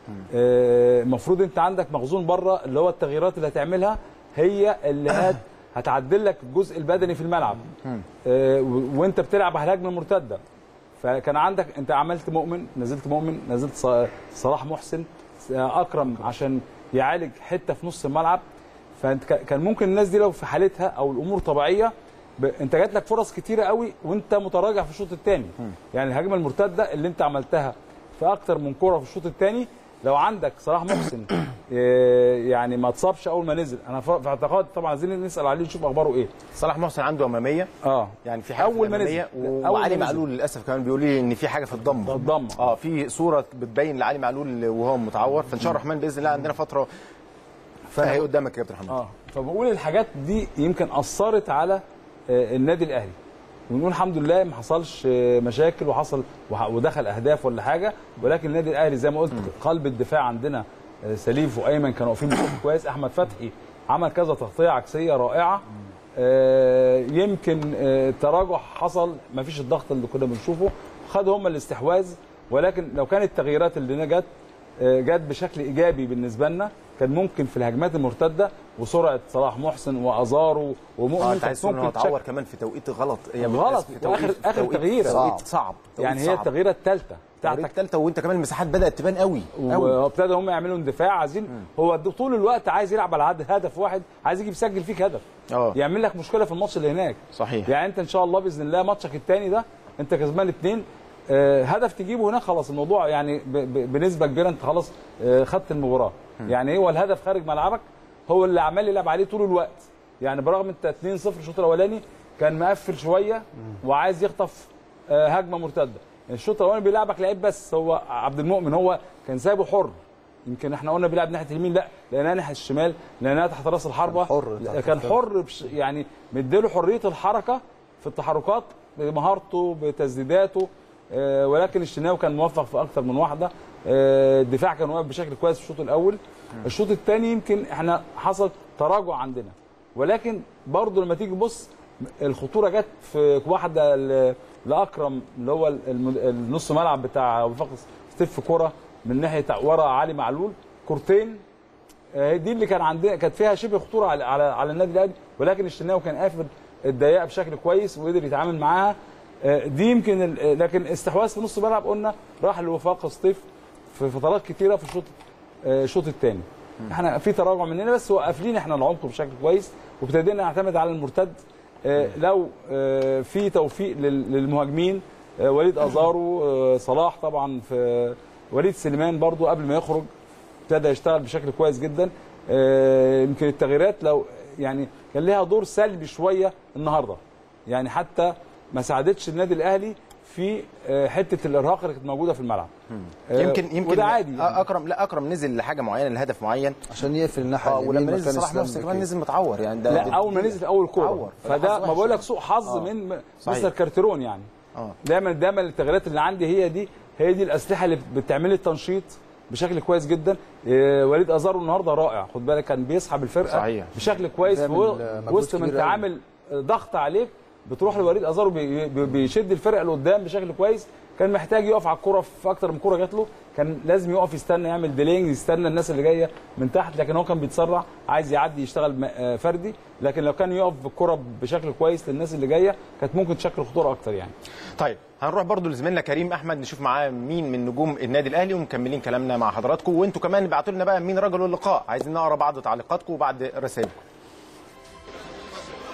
Speaker 3: آه، المفروض انت عندك مخزون بره اللي هو التغييرات اللي هتعملها هي اللي هت هتعدل لك الجزء البدني في الملعب آه، و- وانت بتلعب على الهجمه المرتده فكان عندك انت عملت مؤمن نزلت مؤمن نزلت ص- صلاح محسن آه، اكرم عشان يعالج حته في نص الملعب فانت ك- كان ممكن الناس دي لو في حالتها او الامور طبيعيه ب... انت جات لك فرص كتيره قوي وانت متراجع في الشوط الثاني يعني الهجمه المرتده اللي انت عملتها في اكتر من كره في الشوط الثاني لو عندك صلاح محسن آه، يعني ما اتصابش اول ما نزل انا ف- في اعتقاد طبعا عايزين نسال عليه نشوف اخباره ايه
Speaker 1: صلاح محسن عنده اماميه
Speaker 3: اه
Speaker 1: يعني في حاجه
Speaker 3: أول
Speaker 1: في
Speaker 3: ما نزل.
Speaker 1: الأمامية،
Speaker 3: لا، أول
Speaker 1: وعلي
Speaker 3: ما نزل.
Speaker 1: معلول للاسف كمان بيقول لي ان في حاجه في الضم
Speaker 3: في الضم.
Speaker 1: اه في صوره بتبين لعلي معلول وهو متعور فان شاء الله الرحمن باذن الله عندنا فتره فهي قدامك يا كابتن محمد
Speaker 3: اه فبقول الحاجات دي يمكن اثرت على آه، النادي الاهلي ونقول الحمد لله ما حصلش آه، مشاكل وحصل وح- ودخل اهداف ولا حاجه ولكن النادي الاهلي زي ما قلت قلب الدفاع عندنا آه، سليف وايمن كانوا واقفين بشكل كويس احمد فتحي عمل كذا تغطيه عكسيه رائعه آه، يمكن آه، التراجع حصل ما فيش الضغط اللي كنا بنشوفه خدوا هم الاستحواذ ولكن لو كانت التغييرات اللي جت آه، جت بشكل ايجابي بالنسبه لنا كان ممكن في الهجمات المرتده وسرعه صلاح محسن وازارو
Speaker 1: اه
Speaker 3: ومؤمن
Speaker 1: انت عايز
Speaker 3: كانت
Speaker 1: تقول ان هو
Speaker 3: ممكن
Speaker 1: اتعور
Speaker 3: تشكل-
Speaker 1: كمان في توقيت غلط
Speaker 3: غلط،
Speaker 1: في
Speaker 3: وآخر- آخر
Speaker 1: توقيت-
Speaker 3: تغيير.
Speaker 1: توقيت صعب توقيت
Speaker 3: يعني هي
Speaker 1: صعب.
Speaker 3: التغييره الثالثه
Speaker 1: التغيير
Speaker 3: بتاعتك
Speaker 1: الثالثه وانت كمان المساحات بدات تبان قوي قوي
Speaker 3: وابتدى هم يعملوا اندفاع عايزين هو طول الوقت عايز يلعب على هد- هدف واحد عايز يجي يسجل فيك هدف
Speaker 1: اه
Speaker 3: يعمل لك مشكله في الماتش اللي هناك
Speaker 1: صحيح
Speaker 3: يعني انت ان شاء الله باذن الله ماتشك الثاني ده انت كسبان اثنين آه، هدف تجيبه هناك خلاص الموضوع يعني ب- ب- بنسبه كبيره انت خلاص آه، خدت المباراه يعني هو الهدف خارج ملعبك هو اللي عمال يلعب عليه طول الوقت يعني برغم انت 2-0 الشوط الاولاني كان مقفل شويه وعايز يخطف آه، هجمه مرتده الشوط الاولاني بيلعبك لعيب بس هو عبد المؤمن هو كان سايبه حر يمكن احنا قلنا بيلعب ناحيه اليمين لا لانها ناحيه الشمال لانها تحت راس الحربه
Speaker 4: كان حر تحت
Speaker 3: كان حر بش يعني مديله حريه الحركه في التحركات بمهارته بتسديداته آه، ولكن الشناوي كان موفق في اكثر من واحده آه، الدفاع كان واقف بشكل كويس في الشوط الاول الشوط الثاني يمكن احنا حصل تراجع عندنا ولكن برضه لما تيجي تبص الخطوره جت في واحده ل- لاكرم اللي هو الم- النص ملعب بتاع وفاق ستيف كره من ناحيه ورا علي معلول كورتين آه، دي اللي كان عندنا كانت فيها شبه خطوره على على, على النادي الاهلي ولكن الشناوي كان قافل الضيقه بشكل كويس وقدر يتعامل معاها آه، دي يمكن ال- آه، لكن استحواذ في نص الملعب قلنا راح لوفاق سطيف في فترات كتيره في الشوط آه، الشوط الثاني احنا في تراجع مننا بس هو قافلين احنا العمق بشكل كويس وابتدينا نعتمد على المرتد آه، لو آه، في توفيق لل- للمهاجمين آه، وليد ازارو آه، صلاح طبعا في وليد سليمان برضو قبل ما يخرج ابتدى يشتغل بشكل كويس جدا آه، يمكن التغييرات لو يعني كان لها دور سلبي شويه النهارده يعني حتى ما ساعدتش النادي الاهلي في آه، حته الارهاق اللي كانت موجوده في الملعب آه،
Speaker 1: يمكن يمكن
Speaker 3: وده عادي يعني.
Speaker 1: اكرم لا اكرم نزل لحاجه معينه لهدف معين
Speaker 4: عشان يقفل الناحيه
Speaker 1: اه
Speaker 4: اليمين
Speaker 1: ولما
Speaker 4: مكان
Speaker 1: نزل صلاح
Speaker 4: اسلام
Speaker 1: محسن كمان
Speaker 4: زكي.
Speaker 1: نزل متعور يعني ده
Speaker 3: لا
Speaker 1: ده-
Speaker 3: اول ما نزل اول كوره
Speaker 1: عور. فده
Speaker 3: فده
Speaker 1: حظ
Speaker 3: ما
Speaker 1: وحش
Speaker 3: بقول لك
Speaker 1: يعني.
Speaker 3: سوء حظ
Speaker 1: آه.
Speaker 3: من
Speaker 1: صحيح.
Speaker 3: مستر كارتيرون يعني
Speaker 1: اه
Speaker 3: دايما دايما التغييرات اللي عندي هي دي هي دي الاسلحه اللي بتعمل لي التنشيط بشكل كويس جدا إيه، وليد ازارو النهارده رائع خد بالك كان بيسحب الفرقه
Speaker 1: صحيح.
Speaker 3: بشكل كويس
Speaker 4: بيعمل
Speaker 3: و-
Speaker 4: مجهود
Speaker 3: وسط ما
Speaker 4: كبير
Speaker 3: انت
Speaker 4: أوي.
Speaker 3: عامل ضغط عليك بتروح لوليد ازارو بي- بي- بيشد الفرقه لقدام بشكل كويس كان محتاج يقف على الكوره في اكتر من كوره جات له كان لازم يقف يستنى يعمل ديلينج يستنى الناس اللي جايه من تحت لكن هو كان بيتسرع عايز يعدي يشتغل م- آه، فردي لكن لو كان يقف بالكره بشكل كويس للناس اللي جايه كانت ممكن تشكل خطوره اكتر يعني
Speaker 1: طيب هنروح برضو لزميلنا كريم احمد نشوف معاه مين من نجوم النادي الاهلي ومكملين كلامنا مع حضراتكم وانتوا كمان ابعتوا لنا بقى مين رجل اللقاء عايزين نقرا بعض تعليقاتكم وبعد رسائلكم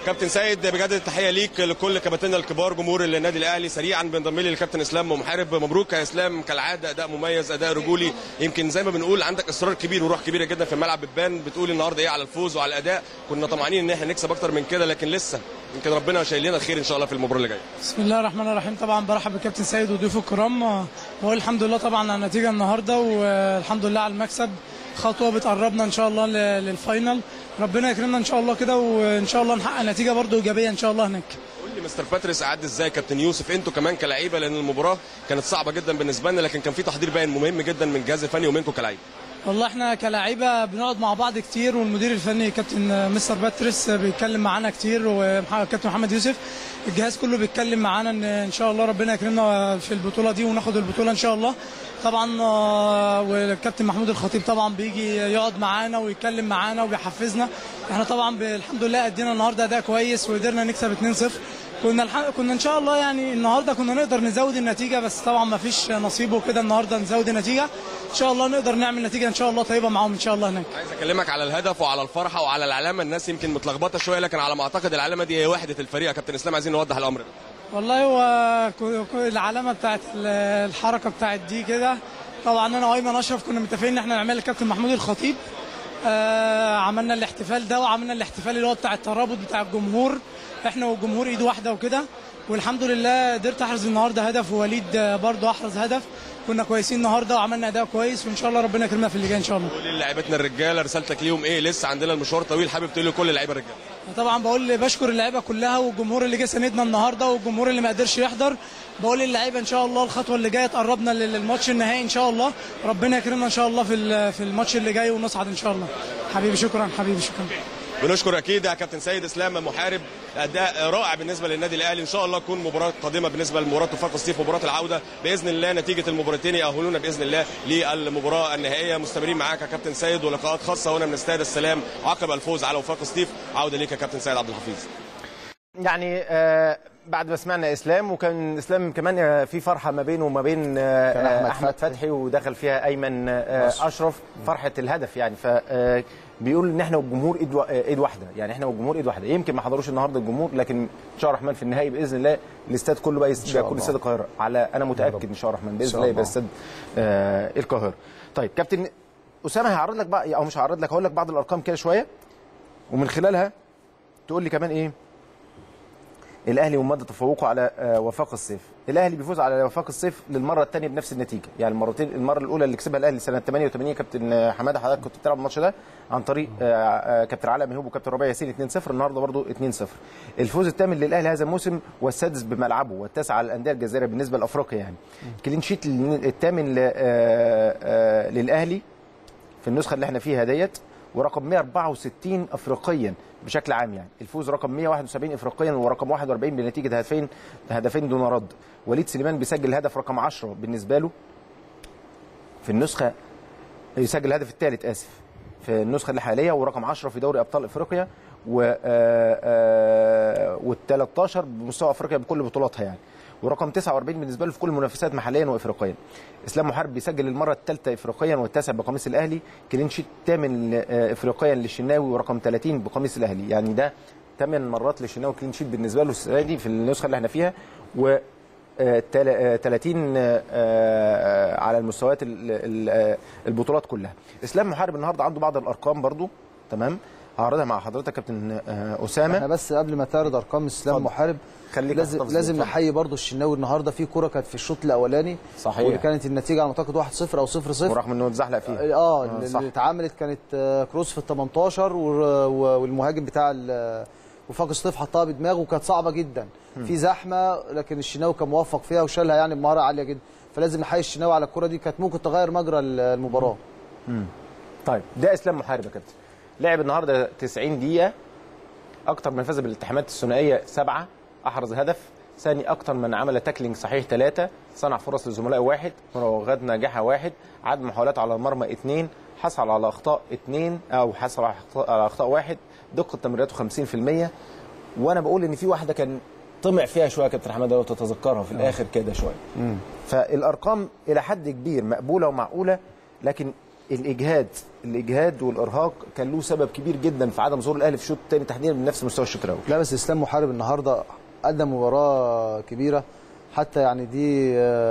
Speaker 5: كابتن سيد بجد التحيه ليك لكل كباتننا الكبار جمهور النادي الاهلي سريعا بينضم لي الكابتن اسلام محارب مبروك يا اسلام كالعاده اداء مميز اداء رجولي يمكن زي ما بنقول عندك اصرار كبير وروح كبيره جدا في الملعب بتبان بتقول النهارده ايه على الفوز وعلى الاداء كنا طمعانين ان احنا نكسب اكتر من كده لكن لسه يمكن ربنا شايل لنا الخير ان شاء الله في المباراه اللي جايه
Speaker 8: بسم الله الرحمن الرحيم طبعا برحب بالكابتن سيد وضيوفه الكرام بقول الحمد لله طبعا على النتيجه النهارده والحمد لله على المكسب خطوه بتقربنا ان شاء الله ل- للفاينل ربنا يكرمنا ان شاء الله كده وان شاء الله نحقق نتيجه برضو ايجابيه ان شاء الله هناك
Speaker 5: قول لي مستر باتريس قعد ازاي كابتن يوسف انتوا كمان كلعيبه لان المباراه كانت صعبه جدا بالنسبه لنا لكن كان في تحضير باين مهم جدا من الجهاز الفني ومنكم كلعيبه
Speaker 8: والله احنا كلاعيبه بنقعد مع بعض كتير والمدير الفني كابتن مستر باتريس بيتكلم معانا كتير وكابتن محمد يوسف الجهاز كله بيتكلم معانا ان ان شاء الله ربنا يكرمنا في البطوله دي وناخد البطوله ان شاء الله طبعا آه، والكابتن محمود الخطيب طبعا بيجي يقعد معانا ويتكلم معانا وبيحفزنا احنا طبعا ب- الحمد لله ادينا النهارده اداء كويس وقدرنا نكسب 2-0 كنا الح... كنا ان شاء الله يعني النهارده كنا نقدر نزود النتيجه بس طبعا ما فيش نصيب وكده النهارده نزود النتيجه ان شاء الله نقدر نعمل نتيجه ان شاء الله طيبه معاهم ان شاء الله هناك
Speaker 5: عايز اكلمك على الهدف وعلى الفرحه وعلى العلامه الناس يمكن متلخبطه شويه لكن على ما اعتقد العلامه دي هي وحده الفريق يا كابتن اسلام عايزين نوضح الامر ده
Speaker 8: والله هو ك- ك- العلامه بتاعت ال- الحركه بتاعت دي كده طبعا انا وايمن اشرف كنا متفقين ان احنا نعمل الكابتن محمود الخطيب آه عملنا الاحتفال ده وعملنا الاحتفال اللي هو بتاع الترابط بتاع الجمهور احنا والجمهور ايد واحده وكده والحمد لله قدرت احرز النهارده هدف ووليد آه، برضه احرز هدف كنا كويسين النهارده وعملنا اداء كويس وان شاء الله ربنا يكرمنا في اللي جاي ان شاء الله
Speaker 5: قول لي لعيبتنا الرجاله رسالتك ليهم ايه لسه عندنا المشوار طويل حابب تقول لكل اللعيبه الرجاله
Speaker 8: طبعا بقول بشكر اللعيبه كلها والجمهور اللي جه ساندنا النهارده والجمهور اللي ما قدرش يحضر بقول للعيبه ان شاء الله الخطوه اللي جايه تقربنا لل- للماتش النهائي ان شاء الله ربنا يكرمنا ان شاء الله في ال- في الماتش اللي جاي ونصعد ان شاء الله حبيبي شكرا حبيبي شكرا
Speaker 5: بنشكر اكيد يا كابتن سيد اسلام محارب اداء رائع بالنسبه للنادي الاهلي ان شاء الله تكون مباراه قادمه بالنسبه لمباراه وفاق الصيف مباراه العوده باذن الله نتيجه المباراتين يأهلونا باذن الله للمباراه النهائيه مستمرين معاك يا كابتن سيد ولقاءات خاصه هنا من استاد السلام عقب الفوز على وفاق الصيف عوده ليك يا كابتن سيد عبد الحفيظ
Speaker 1: يعني آه بعد ما سمعنا اسلام وكان اسلام كمان آه، في فرحه ما بينه وما بين آه
Speaker 4: كان أحمد
Speaker 1: آه، احمد
Speaker 4: فتحي.
Speaker 1: فتحي ودخل فيها ايمن آه اشرف فرحه الهدف يعني ف آه، بيقول ان احنا والجمهور ايد وا- آه، ايد واحده يعني احنا والجمهور ايد واحده يمكن ما حضروش النهارده الجمهور لكن ان شاء الله الرحمن في النهائي باذن الله الاستاد كله بقى يس-
Speaker 4: شاء
Speaker 1: يكون
Speaker 4: الله.
Speaker 1: استاد القاهره على انا متاكد ان شاء الله الرحمن باذن
Speaker 4: شاء
Speaker 1: الله يبقى
Speaker 4: الله.
Speaker 1: استاد آه القاهره طيب كابتن اسامه هعرض لك بقى او مش هعرض لك هقول لك بعض الارقام كده شويه ومن خلالها تقول لي كمان ايه الاهلي ومدى تفوقه على آه، وفاق الصيف الاهلي بيفوز على وفاق الصيف للمره الثانيه بنفس النتيجه يعني المرتين المره الاولى اللي كسبها الاهلي سنه 88 كابتن آه، حماده حضرتك كنت بتلعب الماتش ده عن طريق آه، آه، كابتن علاء مهوب وكابتن ربيع ياسين 2-0 النهارده برضو 2-0 الفوز الثامن للاهلي هذا الموسم والسادس بملعبه والتاسع على الانديه الجزائريه بالنسبه لافريقيا يعني كلين شيت الثامن ل- آه، آه، للاهلي في النسخه اللي احنا فيها ديت ورقم 164 افريقيا بشكل عام يعني الفوز رقم 171 افريقيا ورقم 41 بنتيجه هدفين هدفين دون رد وليد سليمان بيسجل الهدف رقم 10 بالنسبه له في النسخه يسجل الهدف الثالث اسف في النسخه الحاليه ورقم 10 في دوري ابطال افريقيا و وال13 بمستوى افريقيا بكل بطولاتها يعني ورقم 49 بالنسبه له في كل المنافسات محليا وافريقيا اسلام محارب بيسجل المره الثالثه افريقيا والتاسع بقميص الاهلي كلين شيت ثامن آه، افريقيا للشناوي ورقم 30 بقميص الاهلي يعني ده ثمان مرات للشناوي كلين شيت بالنسبه له السنه دي في النسخه اللي احنا فيها و آه، تل- آه، 30 آه، آه، على المستويات ال- ال- آه، البطولات كلها اسلام محارب النهارده عنده بعض الارقام برضو تمام هعرضها مع حضرتك كابتن آه،
Speaker 4: احنا
Speaker 1: اسامه
Speaker 4: بس قبل ما تعرض ارقام اسلام
Speaker 1: اتفضل.
Speaker 4: محارب
Speaker 1: خليك
Speaker 4: لازم
Speaker 1: محتفظ
Speaker 4: لازم
Speaker 1: بيه.
Speaker 4: نحيي برضو الشناوي النهارده في كوره كانت في الشوط الاولاني
Speaker 1: صحيح.
Speaker 4: واللي كانت النتيجه على ما اعتقد 1-0 او 0-0
Speaker 1: ورغم انه اتزحلق فيه
Speaker 4: اه
Speaker 1: آه،
Speaker 4: اللي
Speaker 1: صح.
Speaker 4: اللي اتعملت كانت آه، كروس في ال 18 و- و- والمهاجم بتاع ال- وفاق الصيف حطها بدماغه وكانت صعبه جدا في زحمه لكن الشناوي كان موفق فيها وشالها يعني بمهاره عاليه جدا فلازم نحيي الشناوي على الكره دي كانت ممكن تغير مجرى ال- المباراه
Speaker 1: طيب ده اسلام محارب يا كابتن لعب النهارده 90 دقيقه اكتر من فاز بالالتحامات الثنائيه سبعه احرز هدف ثاني اكتر من عمل تاكلينج صحيح ثلاثه صنع فرص لزملائه واحد مراوغات ناجحه واحد عدد محاولات على المرمى اثنين حصل على اخطاء اثنين او حصل على أخطاء- على اخطاء واحد دقه تمريراته 50% وانا بقول ان في واحده كان طمع فيها شويه يا كابتن حماده لو تتذكرها في الاخر كده شويه فالارقام الى حد كبير مقبوله ومعقوله لكن الاجهاد الاجهاد والارهاق كان له سبب كبير جدا في عدم ظهور الاهلي في الشوط الثاني تحديدا من نفس مستوى الشوط الاول
Speaker 4: لا بس اسلام محارب النهارده قدم مباراه كبيره حتى يعني دي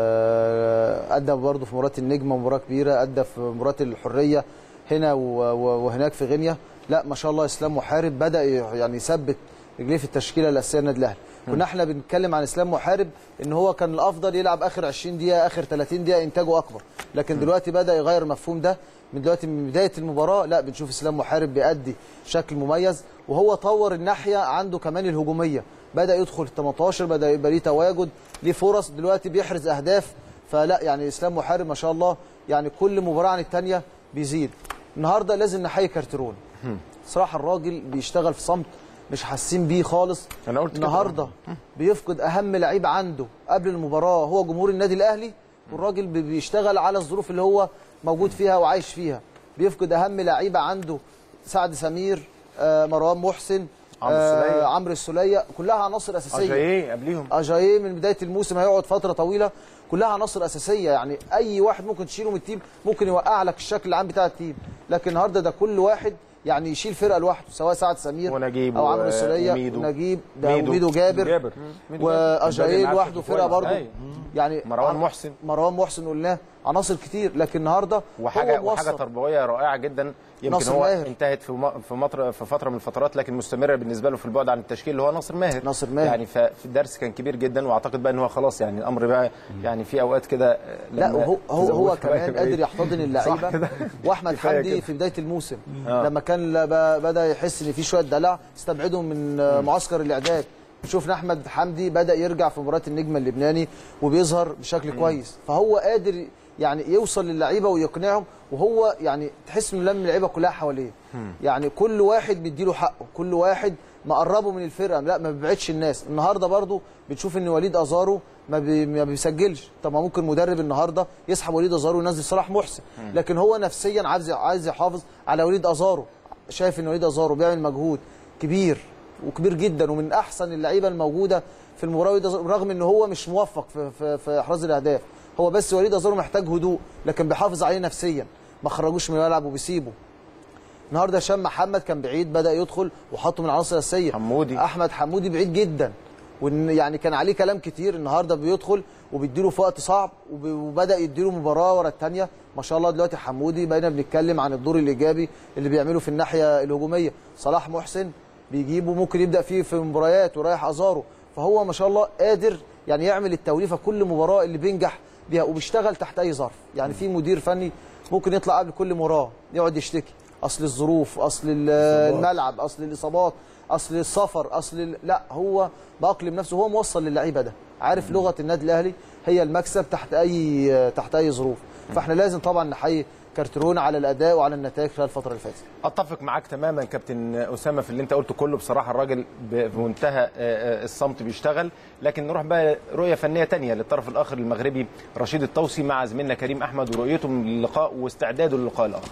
Speaker 4: آه، ادى برضه في مباراه النجم مباراه كبيره ادى في مباراه الحريه هنا و- و- وهناك في غينيا لا ما شاء الله اسلام محارب بدا ي- يعني يثبت رجليه في التشكيله الاساسيه للنادي الاهلي كنا احنا بنتكلم عن اسلام محارب ان هو كان الافضل يلعب اخر 20 دقيقه اخر 30 دقيقه انتاجه اكبر لكن دلوقتي بدا يغير المفهوم ده من دلوقتي من بدايه المباراه لا بنشوف اسلام محارب بيأدي بشكل مميز وهو طور الناحيه عنده كمان الهجوميه بدا يدخل ال 18 بدا يبقى ليه تواجد ليه فرص دلوقتي بيحرز اهداف فلا يعني اسلام محارب ما شاء الله يعني كل مباراه عن الثانيه بيزيد النهارده لازم نحيي كارترون صراحه الراجل بيشتغل في صمت مش حاسين بيه خالص
Speaker 1: أنا قلت كده.
Speaker 4: النهارده بيفقد اهم لعيب عنده قبل المباراه هو جمهور النادي الاهلي والراجل بي- بيشتغل على الظروف اللي هو موجود فيها وعايش فيها بيفقد اهم لعيبه عنده سعد سمير آه، مروان محسن
Speaker 1: عمرو السولية.
Speaker 4: آه، عمرو السوليه كلها عناصر اساسيه
Speaker 1: اجاييه قبليهم
Speaker 4: اجاييه من بدايه الموسم هيقعد فتره طويله كلها عناصر اساسيه يعني اي واحد ممكن تشيله من التيم ممكن يوقع لك الشكل العام بتاع التيم لكن النهارده ده كل واحد يعني يشيل فرقه لوحده سواء سعد سمير
Speaker 1: ونجيب
Speaker 4: او
Speaker 1: و-
Speaker 4: عمرو السوليه
Speaker 1: وميدو.
Speaker 4: ونجيب ده
Speaker 1: ميدو.
Speaker 4: وميدو جابر
Speaker 3: جابر
Speaker 4: واجاييه
Speaker 3: معاه
Speaker 4: لوحده
Speaker 3: بشكل
Speaker 4: فرقه
Speaker 3: كويس.
Speaker 4: برضه
Speaker 1: أيوة.
Speaker 4: يعني
Speaker 1: مروان
Speaker 4: ع-
Speaker 1: محسن.
Speaker 4: مروان محسن قلناه عناصر كتير لكن النهارده
Speaker 1: وحاجه
Speaker 4: هو
Speaker 1: وحاجه
Speaker 4: موصل.
Speaker 1: تربويه رائعه جدا يمكن
Speaker 4: ناصر
Speaker 1: هو
Speaker 4: ماهر.
Speaker 1: انتهت في م- في فتره في فتره من الفترات لكن مستمره بالنسبه له في البعد عن التشكيل اللي هو ناصر ماهر
Speaker 4: ناصر ماهر.
Speaker 1: يعني ف- في الدرس كان كبير جدا واعتقد بقى ان هو خلاص يعني الامر بقى يعني في اوقات كده
Speaker 4: لا
Speaker 1: لما
Speaker 4: وهو هو, هو
Speaker 1: تزود
Speaker 4: كمان
Speaker 1: بقى
Speaker 4: قادر يحتضن اللعيبه
Speaker 1: كده.
Speaker 4: واحمد
Speaker 1: كفاية
Speaker 4: حمدي
Speaker 1: كده.
Speaker 4: في بدايه الموسم لما كان ل- ب- بدا يحس ان في شويه دلع استبعده من آه، معسكر الاعداد شفنا احمد حمدي بدا يرجع في مباراه النجم اللبناني وبيظهر بشكل كويس فهو قادر يعني يوصل للعيبه ويقنعهم وهو يعني تحس انه لم اللعيبه كلها حواليه يعني كل واحد بيديله حقه كل واحد مقربه من الفرقه لا ما بيبعدش الناس النهارده برضو بتشوف ان وليد ازارو ما, بي ما بيسجلش طب ما ممكن مدرب النهارده يسحب وليد ازارو وينزل صلاح محسن لكن هو نفسيا عايز عايز يحافظ على وليد ازارو شايف ان وليد ازارو بيعمل مجهود كبير وكبير جدا ومن احسن اللعيبه الموجوده في المباراه وليد أزارو، رغم ان هو مش موفق في, في, في احراز الاهداف هو بس وليد ازارو محتاج هدوء لكن بيحافظ عليه نفسيا ما خرجوش من الملعب وبيسيبه النهارده هشام محمد كان بعيد بدا يدخل وحطه من العناصر الاساسيه
Speaker 1: حمودي.
Speaker 4: احمد حمودي بعيد جدا وان يعني كان عليه كلام كتير النهارده بيدخل وبيديله في وقت صعب وب- وبدا يديله مباراه ورا الثانيه ما شاء الله دلوقتي حمودي بقينا بنتكلم عن الدور الايجابي اللي بيعمله في الناحيه الهجوميه صلاح محسن بيجيبه ممكن يبدا فيه في مباريات ورايح ازاره فهو ما شاء الله قادر يعني يعمل التوليفه كل مباراه اللي بينجح بيها وبيشتغل تحت اي ظرف يعني في مدير فني ممكن يطلع قبل كل مباراه يقعد يشتكي اصل الظروف اصل ال- الملعب اصل الاصابات اصل السفر اصل ال... لا هو باقلم نفسه هو موصل للعيبه ده عارف لغه النادي الاهلي هي المكسب تحت اي تحت اي ظروف فاحنا لازم طبعا نحيي كارترون على الاداء وعلى النتائج خلال الفتره اللي فاتت
Speaker 1: اتفق معاك تماما كابتن اسامه في اللي انت قلته كله بصراحه الراجل ب- بمنتهى آه، آه، الصمت بيشتغل لكن نروح بقى رؤيه فنيه تانية للطرف الاخر المغربي رشيد الطوسي مع زميلنا كريم احمد ورؤيتهم للقاء واستعداده للقاء الاخر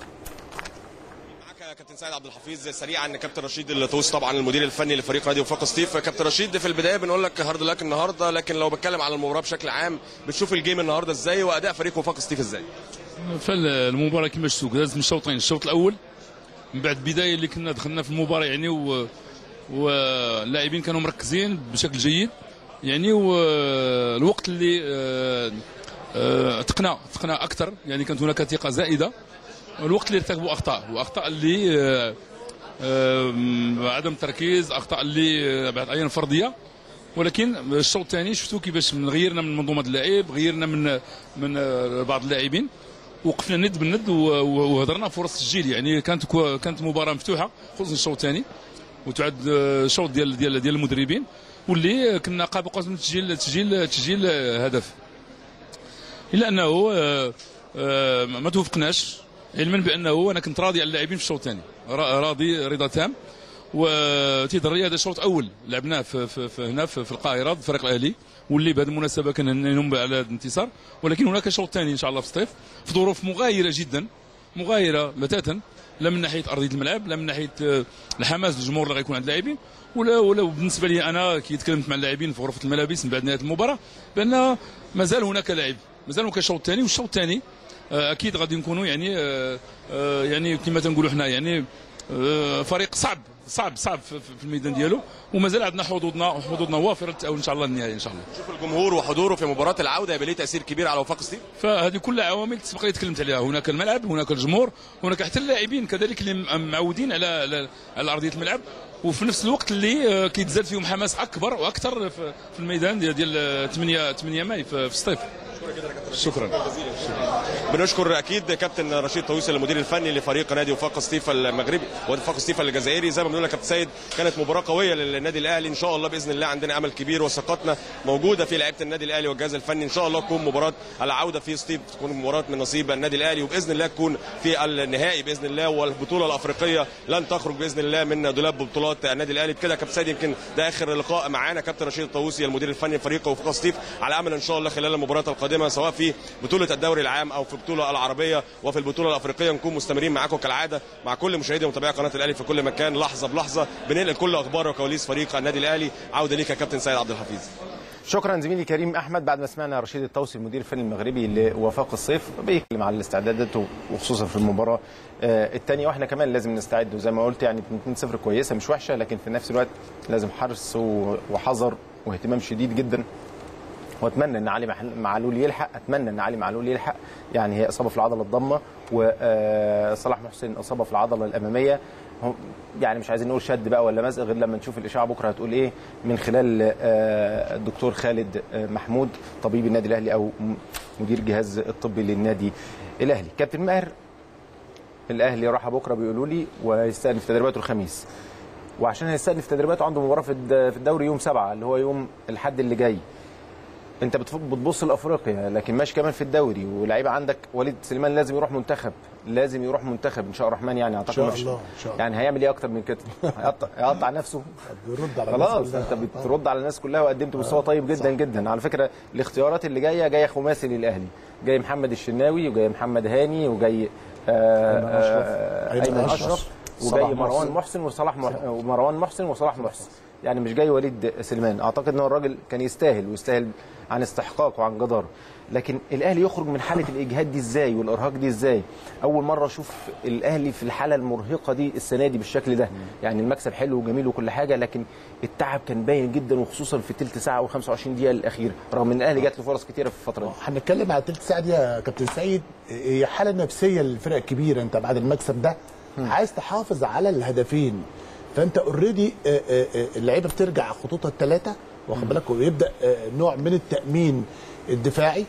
Speaker 5: معاك يا كابتن سيد عبد الحفيظ سريعا كابتن رشيد الطوس طبعا المدير الفني لفريق نادي وفاق سطيف كابتن رشيد في البدايه بنقول لك هارد لك النهارده لكن لو بتكلم على المباراه بشكل عام بتشوف الجيم النهارده ازاي واداء فريق وفاق سطيف ازاي
Speaker 9: فالمباراه كما شفتوا دازت من الشوطين الشوط الاول من بعد البدايه اللي كنا دخلنا في المباراه يعني و واللاعبين كانوا مركزين بشكل جيد يعني والوقت اللي آه، آه، تقنا تقنا اكثر يعني كانت هناك ثقه زائده الوقت اللي ارتكبوا اخطاء واخطاء اللي آه، آه، عدم تركيز اخطاء اللي آه، بعض الاحيان فرديه ولكن الشوط الثاني شفتوا كيفاش من غيرنا من منظومه اللعب غيرنا من من آه، بعض اللاعبين وقفنا ند بالند و- و- وهضرنا فرص تسجيل يعني كانت كو- كانت مباراه مفتوحه خصوصا الشوط الثاني وتعد آه، شوط ديال ديال ديال المدربين واللي كنا قاب قوس من تسجيل تسجيل تسجيل آه، هدف الا انه آه، آه، ما توفقناش علما بانه انا كنت راضي على اللاعبين في الشوط الثاني را- راضي رضا تام وتيضري هذا الشوط الاول لعبناه في, في, في هنا في, في القاهره بالفريق الاهلي واللي بهذه المناسبه كنهنيهم على هذا الانتصار ولكن هناك شوط ثاني ان شاء الله في الصيف في ظروف مغايره جدا مغايره بتاتا لا من ناحيه ارضيه الملعب لا من ناحيه آه، الحماس الجمهور اللي غيكون عند اللاعبين ولا ولا بالنسبه لي انا كي تكلمت مع اللاعبين في غرفه الملابس من بعد نهايه المباراه بان مازال هناك لاعب مازال هناك شوط ثاني والشوط الثاني آه، اكيد غادي نكونوا يعني آه، آه، يعني كما تنقولوا حنا يعني آه، فريق صعب صعب صعب في في الميدان ديالو ومازال عندنا حظوظنا حظوظنا وافره للتاهل ان شاء الله النهائي ان شاء الله
Speaker 5: شوف الجمهور وحضوره في مباراه العوده يبقى ليه تاثير كبير على وفاق ستيف
Speaker 9: فهذه كلها عوامل تسبق اللي تكلمت عليها هناك الملعب هناك الجمهور هناك حتى اللاعبين كذلك اللي م- معودين على على, على ارضيه الملعب وفي نفس الوقت اللي آه، كيتزاد فيهم حماس اكبر واكثر في في الميدان ديال ديال 8 8 ماي في في الصيف شكرا
Speaker 5: بنشكر اكيد كابتن رشيد طويس المدير الفني لفريق نادي وفاق ستيفا المغربي وفاق ستيفا الجزائري زي ما بنقول لك يا كابتن سيد كانت مباراه قويه للنادي الاهلي ان شاء الله باذن الله عندنا امل كبير وثقتنا موجوده في لعيبه النادي الاهلي والجهاز الفني ان شاء الله تكون مباراه العوده في ستيف تكون مباراه من نصيب النادي الاهلي وباذن الله تكون في النهائي باذن الله والبطوله الافريقيه لن تخرج باذن الله من دولاب بطولات النادي الاهلي بكده يا كابتن سيد يمكن ده اخر لقاء معانا كابتن رشيد الطووسي المدير الفني لفريق وفاق ستيف على امل ان شاء الله خلال المباريات القادمه سواء في بطوله الدوري العام او في البطوله العربيه وفي البطوله الافريقيه نكون مستمرين معاكم كالعاده مع كل مشاهدي ومتابعي قناه الاهلي في كل مكان لحظه بلحظه بننقل كل اخبار وكواليس فريق النادي الاهلي عوده ليك يا كابتن سيد عبد الحفيظ
Speaker 1: شكرا زميلي كريم احمد بعد ما سمعنا رشيد الطوسي المدير الفني المغربي لوفاق الصيف بيتكلم على الاستعدادات وخصوصا في المباراه آه، الثانيه واحنا كمان لازم نستعد وزي ما قلت يعني 2-0 كويسه مش وحشه لكن في نفس الوقت لازم حرص و- وحذر واهتمام شديد جدا واتمنى ان علي محل- معلول يلحق اتمنى ان علي معلول يلحق يعني هي اصابه في العضله الضمه وصلاح محسن اصابه في العضله الاماميه هم- يعني مش عايزين نقول شد بقى ولا مزق غير لما نشوف الاشاعه بكره هتقول ايه من خلال آه، الدكتور خالد آه، محمود طبيب النادي الاهلي او م- مدير الجهاز الطبي للنادي الاهلي كابتن ماهر الاهلي راح بكره بيقولوا لي ويستأنف تدريباته الخميس وعشان هيستأنف تدريباته عنده مباراه في الد- في الدوري يوم سبعة اللي هو يوم الحد اللي جاي انت بتف- بتبص لافريقيا لكن ماشي كمان في الدوري ولعيبه عندك وليد سليمان لازم يروح منتخب لازم يروح منتخب ان شاء الرحمن يعني اعتقد
Speaker 2: شاء
Speaker 1: مفيش-
Speaker 2: الله، إن شاء الله.
Speaker 1: يعني هيعمل ايه اكتر من كده هيقطع هيقطع نفسه
Speaker 2: بيرد على
Speaker 1: خلاص
Speaker 2: الناس
Speaker 1: انت بترد على الناس كلها وقدمت مستوى طيب جدا جدا على فكره الاختيارات اللي جايه جايه خماسي للاهلي جاي محمد الشناوي وجاي محمد هاني وجاي آه،
Speaker 2: أيمن أشرف.
Speaker 1: آه،
Speaker 2: أيمن
Speaker 1: ايمن
Speaker 2: أشرف.
Speaker 1: اشرف
Speaker 2: صلاح
Speaker 1: وجاي مروان
Speaker 2: محسن.
Speaker 1: محسن وصلاح مح... ومروان محسن وصلاح محسن يعني مش جاي وليد سليمان اعتقد ان هو الراجل كان يستاهل ويستاهل عن استحقاق وعن جداره لكن الاهلي يخرج من حاله الاجهاد دي ازاي والارهاق دي ازاي اول مره اشوف الاهلي في الحاله المرهقه دي السنه دي بالشكل ده يعني المكسب حلو وجميل وكل حاجه لكن التعب كان باين جدا وخصوصا في الثلث ساعه و25 دقيقه الاخيره رغم ان الاهلي جات له فرص كتيره في الفتره دي
Speaker 2: هنتكلم على الثلث ساعه دي يا كابتن سيد هي حاله نفسيه للفرق الكبيره انت بعد المكسب ده عايز تحافظ على الهدفين فانت اوريدي اللعيبه بترجع خطوطها الثلاثه واخد بالك ويبدا آه، نوع من التامين الدفاعي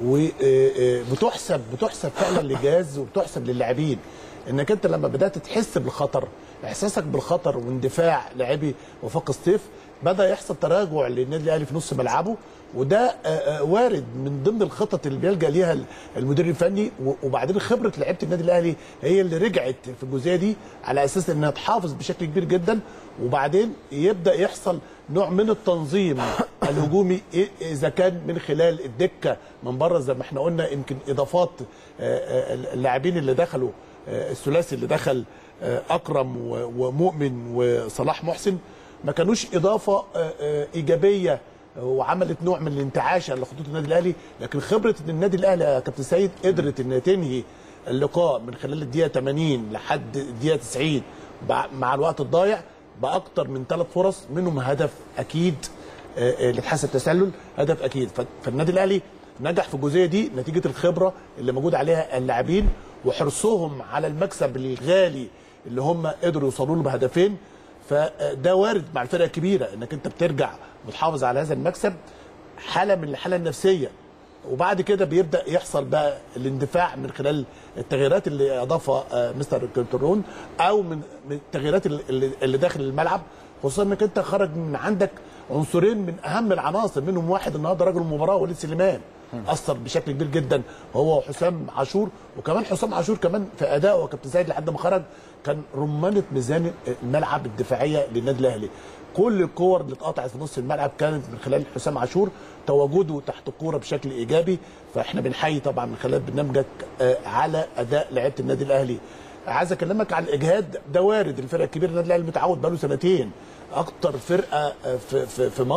Speaker 2: وبتحسب بتحسب فعلا للجهاز وبتحسب للاعبين انك انت لما بدات تحس بالخطر احساسك بالخطر واندفاع لاعبي وفاق الصيف بدا يحصل تراجع للنادي الاهلي في نص ملعبه وده آه، آه، وارد من ضمن الخطط اللي بيلجا ليها المدير الفني و- وبعدين خبره لعيبه النادي الاهلي هي اللي رجعت في الجزئيه دي على اساس انها تحافظ بشكل كبير جدا وبعدين يبدا يحصل نوع من التنظيم الهجومي إيه- اذا كان من خلال الدكه من بره زي ما احنا قلنا يمكن اضافات آه، آه، اللاعبين اللي دخلوا آه، الثلاثي اللي دخل آه، اكرم و- ومؤمن وصلاح محسن ما كانوش اضافه آه، آه، ايجابيه وعملت نوع من الانتعاش على خطوط النادي الاهلي لكن خبره ان النادي الاهلي يا كابتن سيد قدرت انها تنهي اللقاء من خلال الدقيقه 80 لحد الدقيقه 90 بع- مع الوقت الضايع باكتر من ثلاث فرص منهم هدف اكيد آه، آه، اللي اتحسب تسلل هدف اكيد ف- فالنادي الاهلي نجح في الجزئيه دي نتيجه الخبره اللي موجود عليها اللاعبين وحرصهم على المكسب الغالي اللي هم قدروا يوصلوا له بهدفين فده وارد مع الفرقه الكبيره انك انت بترجع وتحافظ على هذا المكسب حاله من الحاله النفسيه وبعد كده بيبدا يحصل بقى الاندفاع من خلال التغييرات اللي اضافها آه، مستر كنترون او من من التغييرات اللي, اللي داخل الملعب خصوصا انك انت خرج من عندك عنصرين من اهم العناصر منهم واحد النهارده رجل المباراه وليد سليمان اثر بشكل كبير جدا هو وحسام عاشور وكمان حسام عاشور كمان في ادائه كابتن سيد لحد ما خرج كان رمانه ميزان الملعب الدفاعيه للنادي الاهلي كل الكور اللي اتقطعت في نص الملعب كانت من خلال حسام عاشور تواجده تحت الكوره بشكل ايجابي فاحنا بنحيي طبعا من خلال برنامجك آه، على اداء لعيبه النادي الاهلي عايز اكلمك عن الاجهاد ده وارد الفرقه الكبيره النادي الاهلي متعود بقاله سنتين اكتر فرقه آه، في في, في مصر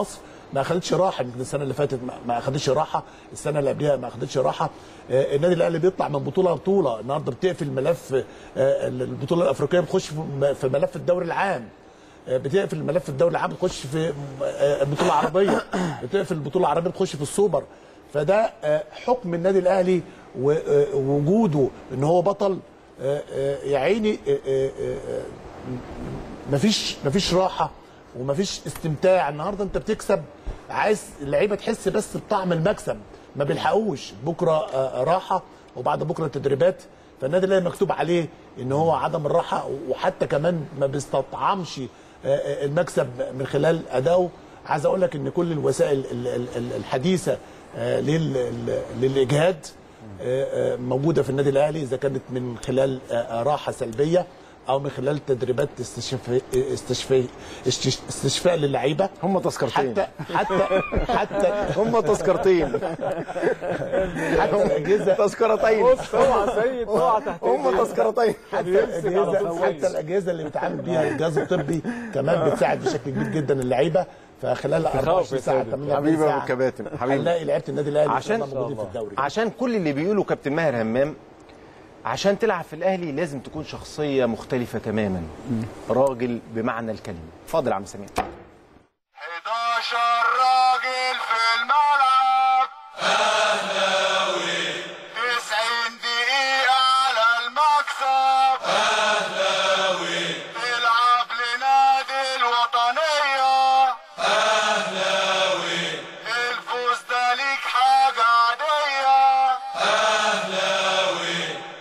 Speaker 2: ما اخدتش راحه يمكن السنه اللي فاتت ما- ما اخدتش راحه السنه اللي قبلها ما اخدتش راحه آه، النادي الاهلي بيطلع من بطوله لبطوله النهارده بتقفل ملف آه، البطوله الافريقيه بتخش في- في ملف الدوري العام آه، بتقفل الملف الدوري العام بتخش في آه، البطوله العربيه بتقفل البطوله العربيه بتخش في السوبر فده آه، حكم النادي الاهلي ووجوده ان هو بطل آه، آه، يا عيني آه، آه، آه، مفيش مفيش راحه ومفيش استمتاع النهارده انت بتكسب عايز اللعيبه تحس بس بطعم المكسب ما بيلحقوش بكره آه، راحه وبعد بكره تدريبات فالنادي الاهلي مكتوب عليه ان هو عدم الراحه وحتى كمان ما بيستطعمش آه، آه، المكسب من خلال ادائه عايز اقول لك ان كل الوسائل ال- ال- ال- الحديثه آه، لل- ال- للاجهاد آه، آه، موجوده في النادي الاهلي اذا كانت من خلال آه، آه، راحه سلبيه او من خلال تدريبات استشفاء استشفاء استش- استشفاء للعيبه
Speaker 1: هم تذكرتين
Speaker 2: حتى حتى حتى
Speaker 1: هم تذكرتين
Speaker 2: حتى الاجهزه
Speaker 1: تذكرتين
Speaker 3: اوعى سيد اوعى تحت
Speaker 1: هم تذكرتين
Speaker 2: حتى الاجهزه حتى الاجهزه اللي بيتعامل بيها الجهاز الطبي كمان بتساعد بشكل كبير جدا اللعيبه فخلال 24 ساعه
Speaker 3: سيد.
Speaker 2: 48
Speaker 1: حبيبي يا
Speaker 2: ساعه
Speaker 1: ابو كباتن حبيبي
Speaker 2: هنلاقي لعيبه النادي الاهلي
Speaker 1: عشان-
Speaker 2: عشان موجودين في الدوري
Speaker 1: عشان كل اللي بيقوله كابتن ماهر همام عشان تلعب في الاهلي لازم تكون شخصيه مختلفه تماما راجل بمعنى الكلمه اتفضل يا عم سمير
Speaker 10: 11 راجل في الملعب اهلاوي 90 دقيقة على المكسب اهلاوي العب لنادي الوطنية اهلاوي الفوز ده ليك حاجة عادية اهلاوي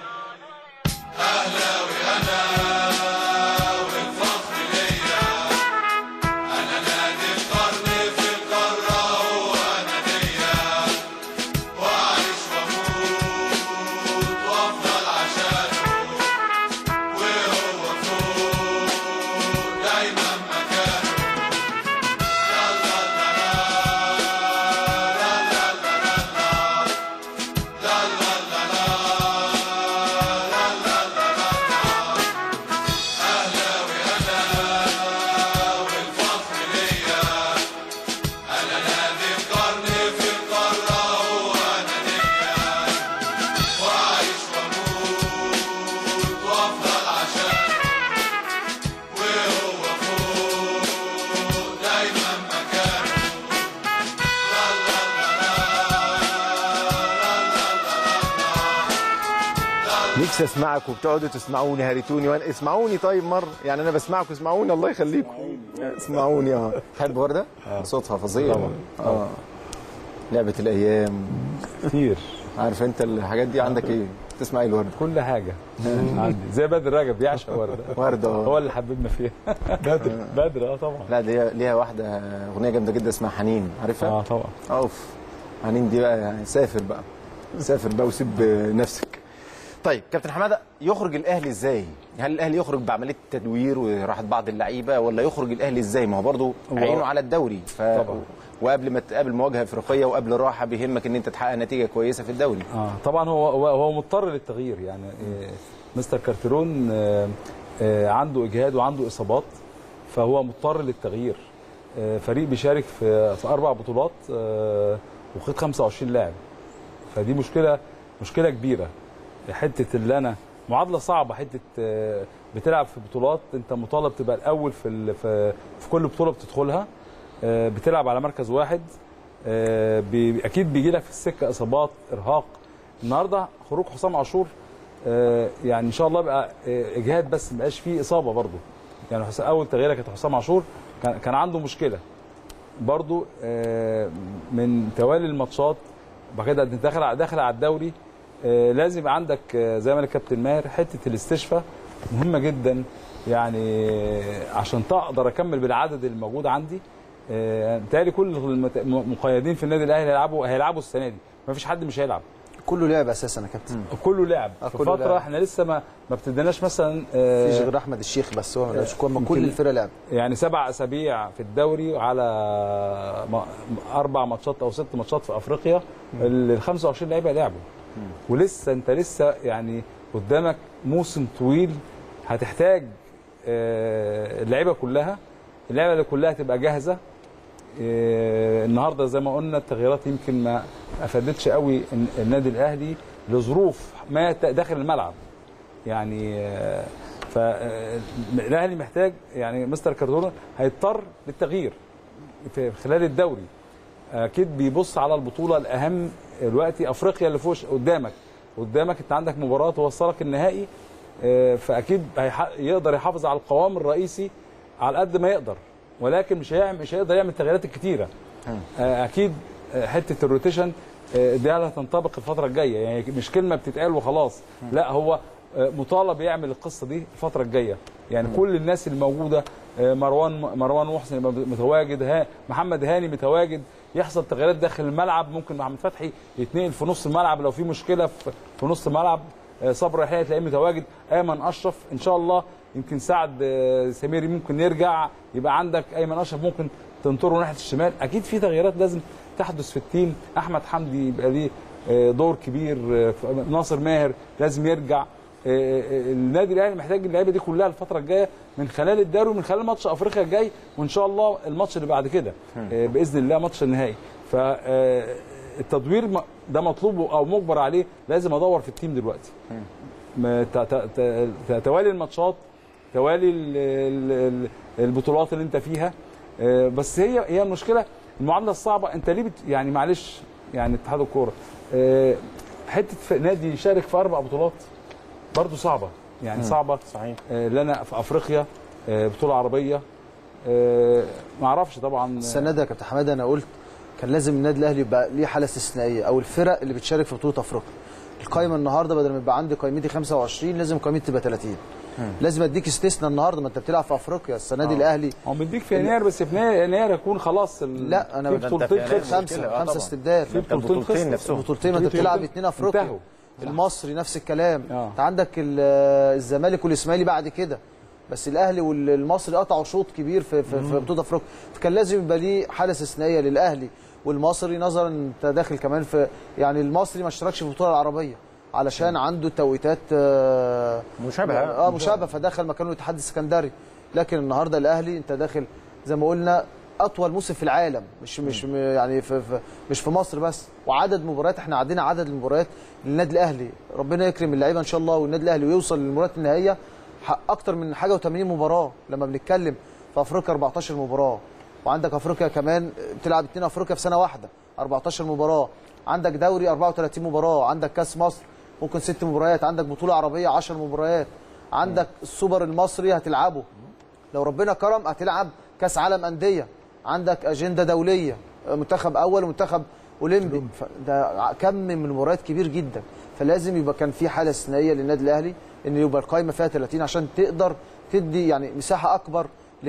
Speaker 10: اهلاوي انا والفخر ليا انا نادي القرن في القارة هو نادية واعيش واموت وافضل عشانه وهو فوق دايما مكانه لا لا لا لا لا لا لا لا لا لا لا لا لا أهلاوي أنا والفخر ليا أنا نادي القرن في القارة هو نادية وأعيش وأموت وأفضل عشانه وهو فوق دايما مكانه لا لا لا
Speaker 1: نفسي اسمعك وبتقعدوا تسمعوني هارتوني وانا اسمعوني طيب مره يعني انا بسمعكم اسمعوني الله يخليكم اسمعوني اه تحب ورده؟ صوتها فظيع طبعا اه لعبه الايام
Speaker 3: كتير
Speaker 1: عارف انت الحاجات دي عندك ايه؟ تسمع ايه الورده؟
Speaker 3: كل حاجه عندي زي بدر رجب بيعشق ورده
Speaker 1: ورده اه
Speaker 3: هو اللي حببنا فيها بدر بدر اه طبعا
Speaker 1: لا دي ليها واحده اغنيه جامده جدا اسمها حنين عارفها؟
Speaker 3: اه طبعا
Speaker 1: اوف حنين دي بقى يعني سافر بقى سافر بقى وسيب نفسك طيب كابتن حماده يخرج الاهلي ازاي؟ هل الاهلي يخرج بعمليه تدوير وراحه بعض اللعيبه ولا يخرج الاهلي ازاي؟ ما هو برضه
Speaker 3: هو-
Speaker 1: عينه على الدوري ف...
Speaker 3: طبعا.
Speaker 1: وقبل ما تقابل مواجهه افريقيه وقبل الراحه بيهمك ان انت تحقق نتيجه كويسه في الدوري
Speaker 3: اه طبعا هو هو, هو مضطر للتغيير يعني آه، مستر كارترون آه، آه، عنده اجهاد وعنده اصابات فهو مضطر للتغيير آه، فريق بيشارك في في اربع بطولات آه، وخد 25 لاعب فدي مشكله مشكله كبيره حته اللي انا معادله صعبه حته آه، بتلعب في بطولات انت مطالب تبقى الاول في ال- في في كل بطوله بتدخلها آه، بتلعب على مركز واحد آه، بي- اكيد بيجي لك في السكه اصابات ارهاق النهارده خروج حسام عاشور آه، يعني ان شاء الله بقى آه، اجهاد بس ما بقاش فيه اصابه برضه يعني حس- اول تغييره كانت حسام عاشور كان كان عنده مشكله برضه آه، من توالي الماتشات بعد كده انت داخل على- داخل على الدوري آه، لازم يبقى عندك آه، زي ما قال الكابتن ماهر حته الاستشفاء مهمه جدا يعني آه، عشان تقدر اكمل بالعدد الموجود عندي آه، بالتالي كل المت- المقيدين في النادي الاهلي هيلعبوا هيلعبوا السنه دي ما فيش حد مش هيلعب
Speaker 4: كله لعب اساسا يا كابتن
Speaker 3: كله لعب
Speaker 4: آه،
Speaker 3: في
Speaker 4: كله
Speaker 3: فتره
Speaker 4: لعب.
Speaker 3: احنا لسه ما ما ابتديناش مثلا آه،
Speaker 4: مفيش غير احمد الشيخ بس هو ما لعبش كوره ما كل
Speaker 3: يمكن-
Speaker 4: الفرق لعب
Speaker 3: يعني سبع اسابيع في الدوري على م- اربع ماتشات او ست ماتشات في افريقيا ال 25 لعيبه لعبوا ولسه انت لسه يعني قدامك موسم طويل هتحتاج آه، اللعيبه كلها اللعيبه اللي كلها تبقى جاهزه آه، النهارده زي ما قلنا التغييرات يمكن ما افادتش قوي الن- النادي الاهلي لظروف ما ت- داخل الملعب يعني آه، ف آه، الاهلي محتاج يعني مستر كاردونا هيضطر للتغيير في خلال الدوري اكيد بيبص على البطوله الاهم دلوقتي افريقيا اللي فوش قدامك قدامك انت عندك مباراه توصلك النهائي آه، فاكيد هيح- يقدر يحافظ على القوام الرئيسي على قد ما يقدر ولكن مش هيعمل مش هيقدر يعمل التغييرات الكتيره آه، اكيد آه، حته الروتيشن آه، دي هتنطبق الفتره الجايه يعني مش كلمه بتتقال وخلاص لا هو آه، مطالب يعمل القصه دي الفتره الجايه يعني كل الناس اللي موجوده آه، مروان مروان محسن يبقى متواجد ها محمد هاني متواجد يحصل تغييرات داخل الملعب ممكن محمد فتحي يتنقل في نص الملعب لو في مشكله في في نص الملعب آه، صبري يحيى تلاقيه متواجد ايمن اشرف ان شاء الله يمكن سعد آه، سميري ممكن يرجع يبقى عندك ايمن اشرف ممكن تنطره ناحيه الشمال اكيد في تغييرات لازم تحدث في التيم احمد حمدي يبقى ليه آه، دور كبير آه، ناصر ماهر لازم يرجع آه، آه، النادي الاهلي محتاج اللعيبه دي كلها الفتره الجايه من خلال الدوري ومن خلال ماتش افريقيا الجاي وان شاء الله الماتش اللي بعد كده آه، باذن الله ماتش النهائي فالتدوير ده مطلوب او مجبر عليه لازم ادور في التيم دلوقتي ما ت- ت- ت- توالي الماتشات توالي ال- ال- ال- البطولات اللي انت فيها آه، بس هي هي المشكله المعادله الصعبه انت ليه بت يعني معلش يعني اتحاد الكوره آه، حته في نادي يشارك في اربع بطولات برضه صعبه يعني
Speaker 1: مم.
Speaker 3: صعبه
Speaker 1: صحيح
Speaker 3: آه، لنا في افريقيا آه، بطوله عربيه آه، ما اعرفش طبعا
Speaker 4: السنه دي يا كابتن حماده انا قلت كان لازم النادي الاهلي يبقى ليه حاله استثنائيه او الفرق اللي بتشارك في بطوله افريقيا القايمه النهارده بدل ما يبقى عندي قائمتي 25 لازم قائمتي تبقى 30 لازم اديك استثناء النهارده ما انت بتلعب في افريقيا السنه دي
Speaker 3: آه.
Speaker 4: الاهلي
Speaker 3: هو بيديك في يناير بس في يناير يناير يكون خلاص ال-
Speaker 4: لا انا
Speaker 3: في
Speaker 4: ده
Speaker 1: انت
Speaker 3: بطولتين
Speaker 1: في يناير
Speaker 3: خلصوا
Speaker 1: مشكلة.
Speaker 4: خمسه
Speaker 1: آه
Speaker 4: خمسه
Speaker 1: طبعاً.
Speaker 4: استبدال
Speaker 3: في
Speaker 1: البطولتين
Speaker 3: بطولتين خلصوا.
Speaker 1: نفسهم.
Speaker 4: بطولتين ما انت
Speaker 3: بطولتين
Speaker 4: بتلعب اتنين افريقيا
Speaker 3: انتهوا.
Speaker 4: المصري نفس الكلام
Speaker 3: آه.
Speaker 4: انت عندك ال- الزمالك والاسماعيلي بعد كده بس الاهلي والمصري قطعوا شوط كبير في في, في بطوله افريقيا فكان لازم يبقى ليه حاله استثنائيه للاهلي والمصري نظرا انت داخل كمان في يعني المصري ما اشتركش في البطوله العربيه علشان عنده توقيتات آه،
Speaker 1: مشابهة.
Speaker 4: اه مشابهه فدخل مكانه الاتحاد السكندري لكن النهارده الاهلي انت داخل زي ما قلنا اطول موسم في العالم مش مش م- يعني في في مش في مصر بس وعدد مباريات احنا عدينا عدد المباريات للنادي الاهلي ربنا يكرم اللعيبه ان شاء الله والنادي الاهلي ويوصل للمباريات النهائيه ح- اكتر من حاجه و80 مباراه لما بنتكلم في افريقيا 14 مباراه وعندك افريقيا كمان بتلعب اتنين افريقيا في سنه واحده 14 مباراه عندك دوري 34 مباراه عندك كاس مصر ممكن ست مباريات عندك بطوله عربيه 10 مباريات عندك السوبر المصري هتلعبه لو ربنا كرم هتلعب كاس عالم انديه عندك اجنده دوليه منتخب اول ومنتخب اولمبي ف- ده كم من مباريات كبير جدا فلازم يبقى كان في حاله استثنائيه للنادي الاهلي ان يبقى القائمه فيها 30 عشان تقدر تدي يعني مساحه اكبر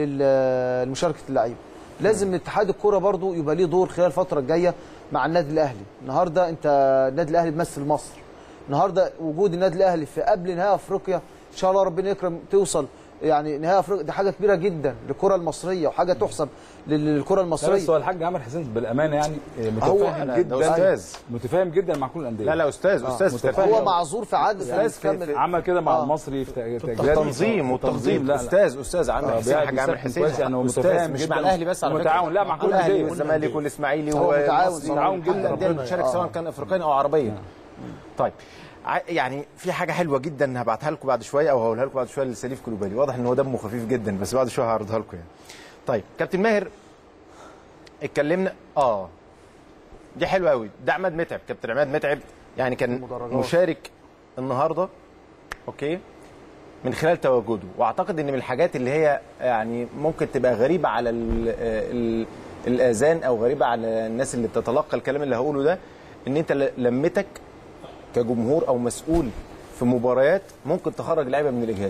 Speaker 4: لل- لمشاركه اللعيبه لازم اتحاد الكوره برضو يبقى ليه دور خلال الفتره الجايه مع النادي الاهلي النهارده انت النادي الاهلي بيمثل مصر النهارده وجود النادي الاهلي في قبل نهائي افريقيا ان شاء الله ربنا يكرم توصل يعني نهائي افريقيا دي حاجه كبيره جدا للكره المصريه وحاجه تحسب لل- للكره
Speaker 3: لا بس
Speaker 4: المصريه
Speaker 3: هو الحاج عمر حسين بالامانه يعني آه،
Speaker 4: هو
Speaker 3: متفاهم
Speaker 1: أنا-
Speaker 3: جدا
Speaker 1: ده أستاذ.
Speaker 3: متفاهم جدا مع كل الانديه
Speaker 1: لا لا استاذ استاذ في
Speaker 3: متفاهم.
Speaker 4: هو
Speaker 1: تفاهم.
Speaker 4: معذور في عدد
Speaker 1: أستاذ في-
Speaker 4: كمل.
Speaker 3: عمل كده مع
Speaker 4: آه.
Speaker 3: المصري في ت- تجاري.
Speaker 1: تنظيم وتنظيم
Speaker 3: لا لا
Speaker 1: استاذ استاذ عامر
Speaker 3: آه،
Speaker 1: حسين
Speaker 3: بيعرف
Speaker 1: الحاج عامر
Speaker 3: يسخن
Speaker 1: حسين
Speaker 3: كويس، يعني هو
Speaker 1: استاذ
Speaker 3: متفاهم
Speaker 1: مش
Speaker 3: جدا
Speaker 1: مع الاهلي بس على فكره
Speaker 3: ومتعاون. لا، مع كل
Speaker 1: الاهلي
Speaker 3: الأندية.
Speaker 1: والزمالك والاسماعيلي
Speaker 4: هو متعاون
Speaker 1: والمصري
Speaker 3: متعاون
Speaker 1: كل
Speaker 3: جدا.
Speaker 1: الانديه اللي بتشارك
Speaker 4: آه.
Speaker 1: سواء كان افريقيا او عربيا طيب ع- يعني في حاجه حلوه جدا هبعتها لكم بعد شويه او هقولها لكم بعد شويه لسليف كلوبالي واضح ان هو دمه خفيف جدا بس بعد شويه هعرضها لكم يعني طيب كابتن ماهر اتكلمنا اه دي حلوه قوي ده عماد متعب كابتن عماد متعب يعني كان
Speaker 4: المدرجات.
Speaker 1: مشارك النهارده اوكي من خلال تواجده واعتقد ان من الحاجات اللي هي يعني ممكن تبقى غريبه على ال ال الاذان او غريبه على الناس اللي بتتلقى الكلام اللي هقوله ده ان انت ل- لمتك كجمهور او مسؤول في مباريات ممكن تخرج لعيبه من الاجهاد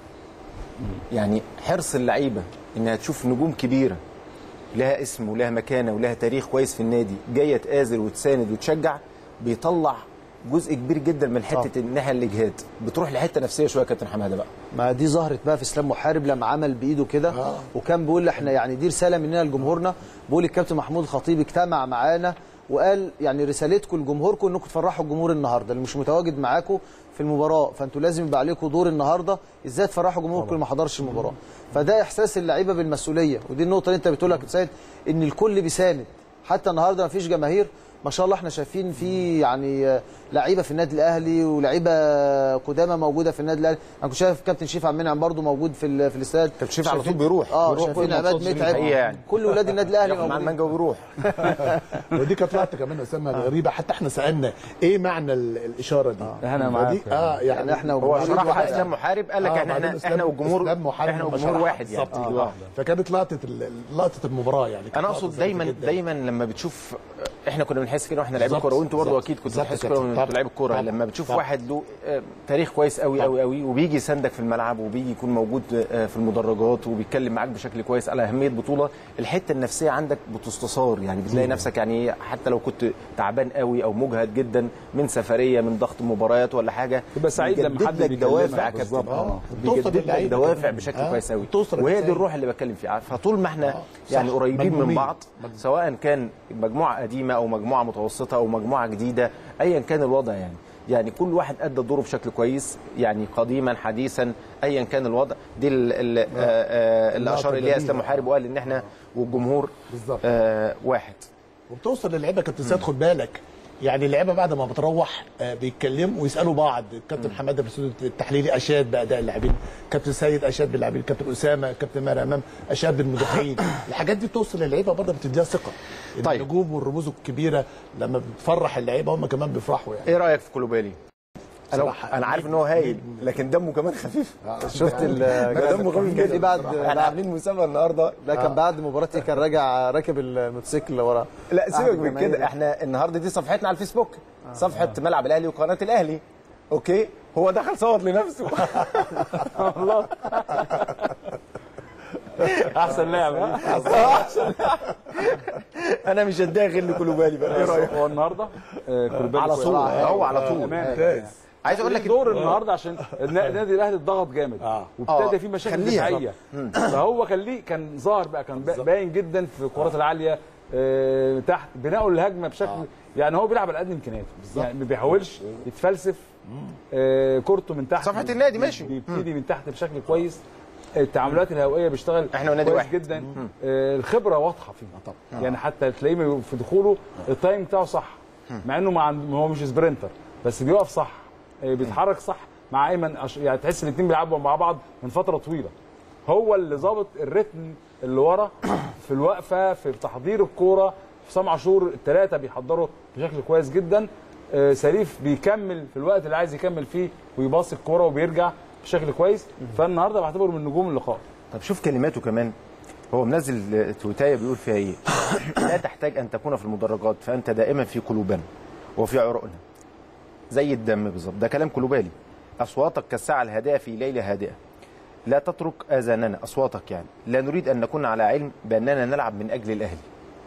Speaker 1: يعني حرص اللعيبه انها تشوف نجوم كبيره لها اسم ولها مكانه ولها تاريخ كويس في النادي جايه تآزر وتساند وتشجع بيطلع جزء كبير جدا من حته الناحيه الاجهاد بتروح لحته نفسيه شويه يا كابتن حماده بقى
Speaker 4: ما دي ظهرت بقى في اسلام محارب لما عمل بايده كده وكان بيقول احنا يعني دي رساله مننا لجمهورنا بيقول الكابتن محمود الخطيب اجتمع معانا وقال يعني رسالتكم لجمهوركم انكم تفرحوا الجمهور النهارده اللي مش متواجد معاكم في المباراه فانتوا لازم يبقى عليكم دور النهارده ازاي تفرحوا جمهوركم اللي ما حضرش المباراه فده احساس اللعيبه بالمسؤوليه ودي النقطه اللي انت بتقولها يا كابتن سيد ان الكل بيساند حتى النهارده ما فيش جماهير ما شاء الله احنا شايفين في يعني آه، لعيبه في النادي الاهلي ولعيبه قدامى موجوده في النادي الاهلي انا كنت شايف كابتن شريف عبد المنعم برضه موجود في ال- في الاستاد
Speaker 1: كابتن شريف على طول
Speaker 4: شايفين-
Speaker 1: بيروح
Speaker 4: اه
Speaker 1: بيروح
Speaker 4: شايفين
Speaker 1: كل
Speaker 4: عماد
Speaker 1: ماتشات
Speaker 4: متعب
Speaker 1: الحقيقة يعني.
Speaker 4: كل ولاد النادي الاهلي
Speaker 1: ياخد مع
Speaker 4: موجودين.
Speaker 1: المانجا وبيروح
Speaker 2: ودي كانت لقطه كمان اسامه غريبه حتى احنا سالنا ايه معنى ال- الاشاره دي
Speaker 3: احنا
Speaker 2: ودي-
Speaker 3: معاك
Speaker 2: اه يعني,
Speaker 4: يعني احنا
Speaker 1: هو
Speaker 4: وجمهور
Speaker 1: شرحها
Speaker 4: واحد.
Speaker 1: اسلام محارب قال لك
Speaker 2: آه،
Speaker 1: احنا
Speaker 2: بعدين
Speaker 1: احنا
Speaker 2: إسلام-
Speaker 1: احنا والجمهور
Speaker 2: إسلام محارب
Speaker 1: احنا
Speaker 2: لما
Speaker 1: والجمهور
Speaker 2: شرحها
Speaker 1: واحد يعني
Speaker 2: بالظبط كده. فكانت لقطه ال- لقطه المباراه يعني كانت
Speaker 1: انا
Speaker 2: لقطة
Speaker 1: اقصد
Speaker 2: ظريفة
Speaker 1: دايما
Speaker 2: جداً.
Speaker 1: دايما لما بتشوف احنا كنا بنحس كده واحنا لعيبه
Speaker 2: بالظبط،
Speaker 1: كوره وانتوا برضه
Speaker 2: بالظبط،
Speaker 1: اكيد كنتوا
Speaker 2: بالظبط
Speaker 1: بتحسوا
Speaker 2: يا
Speaker 1: كده
Speaker 2: كابتن.
Speaker 1: وانتوا لعيبه كوره
Speaker 2: طبعاً.
Speaker 1: لما بتشوف
Speaker 2: طبعاً.
Speaker 1: واحد له آه، تاريخ كويس قوي قوي قوي وبيجي يساندك في الملعب وبيجي يكون موجود آه، في المدرجات وبيتكلم معاك بشكل كويس على اهميه بطوله الحته النفسيه عندك بتستثار يعني بتلاقي نفسك يعني حتى لو كنت تعبان قوي او مجهد جدا من سفريه من ضغط مباريات ولا حاجه
Speaker 3: تبقى سعيد لما
Speaker 1: بيجدد
Speaker 3: حد
Speaker 1: لك
Speaker 3: بيكلمك.
Speaker 1: دوافع يا
Speaker 3: بالظبط.
Speaker 1: كابتن
Speaker 2: آه.
Speaker 1: بيجدد
Speaker 2: توصل
Speaker 1: لك
Speaker 2: للعيبة
Speaker 1: دوافع
Speaker 2: كمان.
Speaker 1: بشكل
Speaker 2: آه.
Speaker 1: كويس قوي
Speaker 2: توصل
Speaker 1: وهي دي
Speaker 2: للعيبة.
Speaker 1: الروح اللي بتكلم فيها فطول ما احنا
Speaker 2: صح.
Speaker 1: يعني قريبين من
Speaker 2: مجموعين.
Speaker 1: بعض سواء كان مجموعه قديمه او مجموعه متوسطه او مجموعه جديده ايا كان الوضع يعني يعني كل واحد ادى دوره بشكل كويس يعني قديما حديثا ايا كان الوضع دي ال- ال- آه، آه، اللي
Speaker 2: اللقطة
Speaker 1: اشار اليها اسلام
Speaker 2: جميلة.
Speaker 1: محارب وقال ان احنا والجمهور
Speaker 2: بالظبط.
Speaker 1: آه، واحد
Speaker 2: وبتوصل للعيبه كابتن سيد خد بالك يعني اللعيبه بعد ما بتروح آه، بيتكلموا ويسالوا بعض الكابتن حماده في الاستوديو التحليلي اشاد باداء اللاعبين كابتن سيد اشاد باللاعبين كابتن اسامه كابتن ماهر امام اشاد بالمدافعين الحاجات دي بتوصل للعيبه برضه بتديها ثقه
Speaker 1: طيب.
Speaker 2: النجوم والرموز الكبيره لما بتفرح اللعيبه هم كمان بيفرحوا يعني
Speaker 1: ايه رايك في كولوبالي انا
Speaker 2: صراحة
Speaker 1: انا عارف ان هو هايل لكن دمه كمان خفيف
Speaker 4: شفت ال
Speaker 1: دمه خفيف
Speaker 4: دي
Speaker 1: جدا
Speaker 4: بعد
Speaker 1: احنا
Speaker 4: بعد
Speaker 1: عاملين مسابقه النهارده
Speaker 4: ده كان بعد مباراتي كان راجع راكب الموتوسيكل ورا
Speaker 1: لا سيبك
Speaker 4: أحد
Speaker 1: من
Speaker 4: الجماهير.
Speaker 1: كده احنا النهارده دي صفحتنا على الفيسبوك صفحه ملعب الاهلي وقناه الاهلي اوكي هو دخل صوت لنفسه والله
Speaker 3: احسن لاعب
Speaker 1: انا مش هتداخل لكولوبالي بقى ايه رايك
Speaker 3: هو النهارده آه، كولوبالي
Speaker 1: على
Speaker 3: كويس.
Speaker 1: طول
Speaker 3: آه،
Speaker 1: هو على طول
Speaker 3: أمانة.
Speaker 1: عايز اقول لك
Speaker 3: دور النهارده عشان النا- النادي الاهلي اتضغط جامد
Speaker 2: آه.
Speaker 3: وابتدى
Speaker 1: آه.
Speaker 3: في مشاكل
Speaker 1: خليها.
Speaker 3: دفاعيه فهو كان ليه كان ظاهر بقى كان با- باين جدا في الكرات العاليه آه، تحت بناء الهجمه بشكل يعني هو بيلعب على قد امكانياته يعني ما بيحاولش يتفلسف آه، كورته من تحت
Speaker 1: صفحة النادي ماشي.
Speaker 3: بيبتدي من تحت بشكل كويس التعاملات الهوائيه بيشتغل
Speaker 1: إحنا والنادي
Speaker 3: كويس
Speaker 1: واحد.
Speaker 3: جدا آه، الخبره واضحه فيه
Speaker 2: طبعا.
Speaker 3: يعني حتى تلاقيه في دخوله التايم بتاعه صح مع انه ما عند... هو مش سبرنتر بس بيقف صح آه، بيتحرك صح مع ايمن أش... يعني تحس الاثنين بيلعبوا مع بعض من فتره طويله هو اللي ظابط الريتم اللي ورا في الوقفه في تحضير الكوره حسام عاشور الثلاثه بيحضروا بشكل كويس جدا آه، سليف بيكمل في الوقت اللي عايز يكمل فيه ويباص الكوره وبيرجع بشكل كويس فالنهارده بعتبره من نجوم اللقاء
Speaker 1: طب شوف كلماته كمان هو منزل تويتايه بيقول فيها ايه لا تحتاج ان تكون في المدرجات فانت دائما في قلوبنا وفي عروقنا زي الدم بالظبط ده كلام كلوبالي اصواتك كالساعه الهادئه في ليله هادئه لا تترك اذاننا اصواتك يعني لا نريد ان نكون على علم باننا نلعب من اجل الاهلي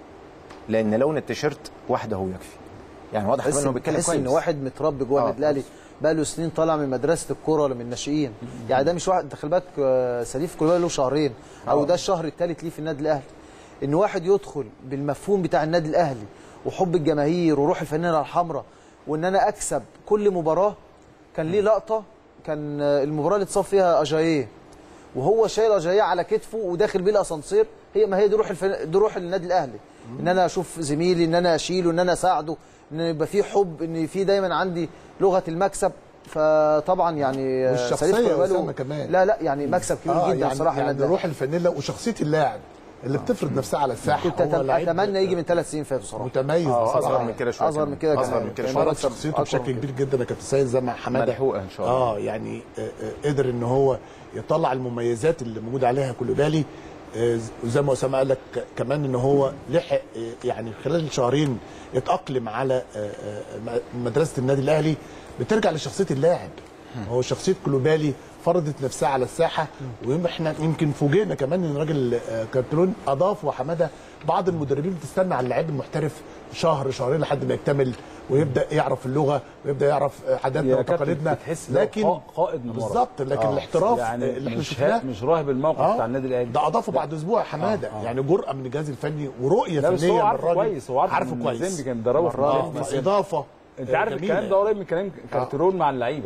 Speaker 1: لان لون التيشيرت وحده يكفي يعني واضح كمان
Speaker 4: تحس
Speaker 1: انه بيتكلم
Speaker 4: تحس
Speaker 1: كويس
Speaker 4: ان واحد متربي جوه
Speaker 1: آه.
Speaker 4: النادي الاهلي بقى له سنين طالع من مدرسه الكوره ولا من الناشئين يعني ده مش واحد انت خلي بالك آه، سليف كولوبالي له شهرين او ده الشهر الثالث ليه في النادي الاهلي ان واحد يدخل بالمفهوم بتاع النادي الاهلي وحب الجماهير وروح الفانله الحمراء وان انا اكسب كل مباراه كان ليه لقطه كان آه، المباراه اللي اتصاب فيها اجاييه وهو شايل اجاييه على كتفه وداخل بيه الاسانسير هي ما هي دي روح الفن... دي روح النادي الاهلي ان انا اشوف زميلي ان انا اشيله ان انا اساعده ان يبقى في حب ان في دايما عندي لغه المكسب فطبعا يعني آه،
Speaker 2: والشخصية
Speaker 4: سليف
Speaker 2: يا
Speaker 4: كولوبالي
Speaker 2: أسامة كمان.
Speaker 4: لا لا يعني مكسب كبير
Speaker 2: اه
Speaker 4: جدا
Speaker 2: يعني
Speaker 4: بصراحه
Speaker 2: يعني
Speaker 4: النادي
Speaker 2: روح الفانيلا وشخصيه اللاعب اللي بتفرض نفسها على الساحه
Speaker 4: كنت
Speaker 2: هو
Speaker 4: أتم-
Speaker 2: لعيب
Speaker 4: اتمنى يجي من ثلاث سنين فاتوا صراحه
Speaker 2: متميز
Speaker 1: آه،
Speaker 2: بصراحة.
Speaker 1: اصغر من كده شويه
Speaker 4: اصغر من كده
Speaker 1: اصغر
Speaker 4: كمان.
Speaker 1: من كده
Speaker 4: كان
Speaker 1: شويه
Speaker 2: فرض
Speaker 4: مكسب
Speaker 2: شخصيته
Speaker 4: أكبر
Speaker 2: بشكل
Speaker 4: من
Speaker 2: كبير جدا يا كابتن سيد زي ما حماده
Speaker 1: ملحوقه ان شاء الله
Speaker 2: اه يعني آه، آه، قدر ان هو يطلع المميزات اللي موجود عليها كولوبالي آه، زي ما اسامه قال لك ك- كمان ان هو لحق آه، يعني خلال شهرين يتاقلم على آه، آه، م- مدرسه النادي الاهلي بترجع لشخصيه اللاعب هو شخصيه كولوبالي فرضت نفسها على الساحه واحنا يمكن فوجئنا كمان ان راجل آه، كارترون اضاف وحماده بعض المدربين بتستنى على اللاعب المحترف شهر شهرين لحد ما يكتمل ويبدا يعرف اللغه ويبدا يعرف آه، عاداتنا
Speaker 3: يا كابتن
Speaker 2: وتقاليدنا
Speaker 3: بتحس إن هو
Speaker 2: لكن
Speaker 3: قا- قائد من ورا.
Speaker 2: بالظبط لكن
Speaker 3: آه.
Speaker 2: الاحتراف
Speaker 3: يعني
Speaker 2: اللي احنا
Speaker 3: مش
Speaker 2: شفناه
Speaker 3: ها- مش راهب الموقف بتاع النادي الاهلي
Speaker 2: ده اضافه بعد اسبوع يا حماده
Speaker 3: آه، آه.
Speaker 2: يعني جرأه من الجهاز الفني ورؤيه
Speaker 3: لا بس
Speaker 2: فنيه
Speaker 3: هو
Speaker 2: من
Speaker 3: عارفه
Speaker 2: الراجل
Speaker 3: كويس هو عارف
Speaker 2: عارفه
Speaker 3: إن
Speaker 2: كويس
Speaker 3: زين كان بيدربه في
Speaker 2: آه،
Speaker 3: النادي.
Speaker 2: فاضافه
Speaker 3: انت
Speaker 2: آه،
Speaker 3: عارف
Speaker 2: جميلة
Speaker 3: الكلام ده قريب من كلام كارترون مع اللعيبه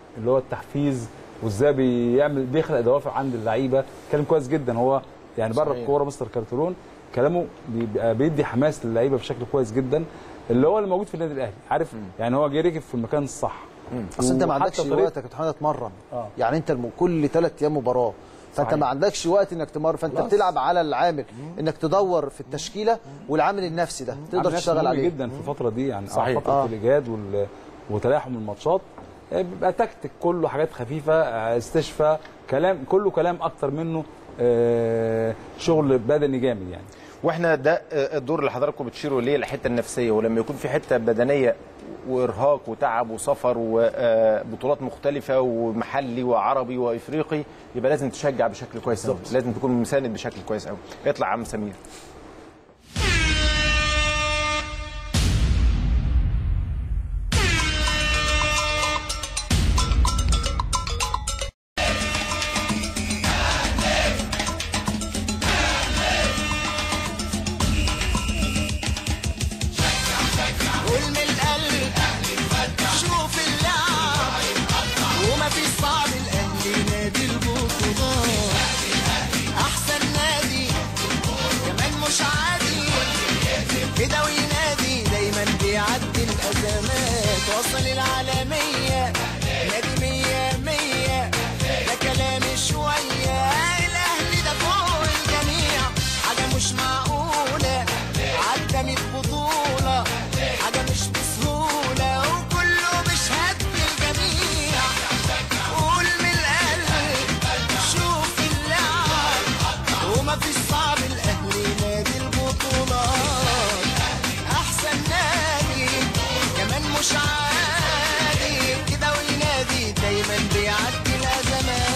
Speaker 3: اللي هو التحفيز وازاي بيعمل بيخلق دوافع عند اللعيبه كلام كويس جدا هو يعني بره
Speaker 1: صحيح.
Speaker 3: الكوره مستر كارترون كلامه بيبقى بيدي حماس للعيبه بشكل كويس جدا اللي هو اللي موجود في النادي الاهلي عارف يعني هو جه ركب في المكان الصح
Speaker 4: اصل انت ما
Speaker 3: وحتى
Speaker 4: عندكش
Speaker 3: طريقة-
Speaker 4: وقت يا كابتن حماد تتمرن
Speaker 3: آه.
Speaker 4: يعني انت الم... كل ثلاث ايام مباراه فانت
Speaker 1: صحيح.
Speaker 4: ما عندكش وقت انك تمرن فانت
Speaker 1: خلاص.
Speaker 4: بتلعب على العامل انك تدور في التشكيله والعامل النفسي ده تقدر
Speaker 3: عامل نفسه
Speaker 4: تشتغل
Speaker 3: مهم
Speaker 4: عليه
Speaker 3: جدا في الفتره دي يعني
Speaker 1: صحيح.
Speaker 3: صحيح. فتره
Speaker 4: آه.
Speaker 3: آه. الاجهاد وال... وتلاحم الماتشات آه، بيبقى تكتيك كله حاجات خفيفه آه، استشفاء كلام كله كلام اكتر منه آه، شغل بدني جامد يعني
Speaker 1: واحنا ده آه، الدور اللي حضراتكم بتشيروا ليه الحته النفسيه ولما يكون في حته بدنيه وارهاق وتعب وسفر وبطولات مختلفه ومحلي وعربي وافريقي يبقى لازم تشجع بشكل كويس قوي لازم تكون مساند بشكل كويس قوي اطلع عم سمير
Speaker 11: قول من القلب شوف اللعب وما في صعب الاهلي نادي البطولات احسن نادي كمان مش عادي كده وينادي دايما بيعدي الازمات وصل العالميه نادي مية مية ده كلامي شويه الاهلي ده فوق الجميع حاجه مش معقوله عدى 100 بطوله حاجه مش بسهوله وكله بشهاده الجميع قول من القلب شوف اللعب وما فيش صعب الاهلي نادي البطولات احسن نادي كمان مش عادي كده وينادي دايما بيعدي الازمات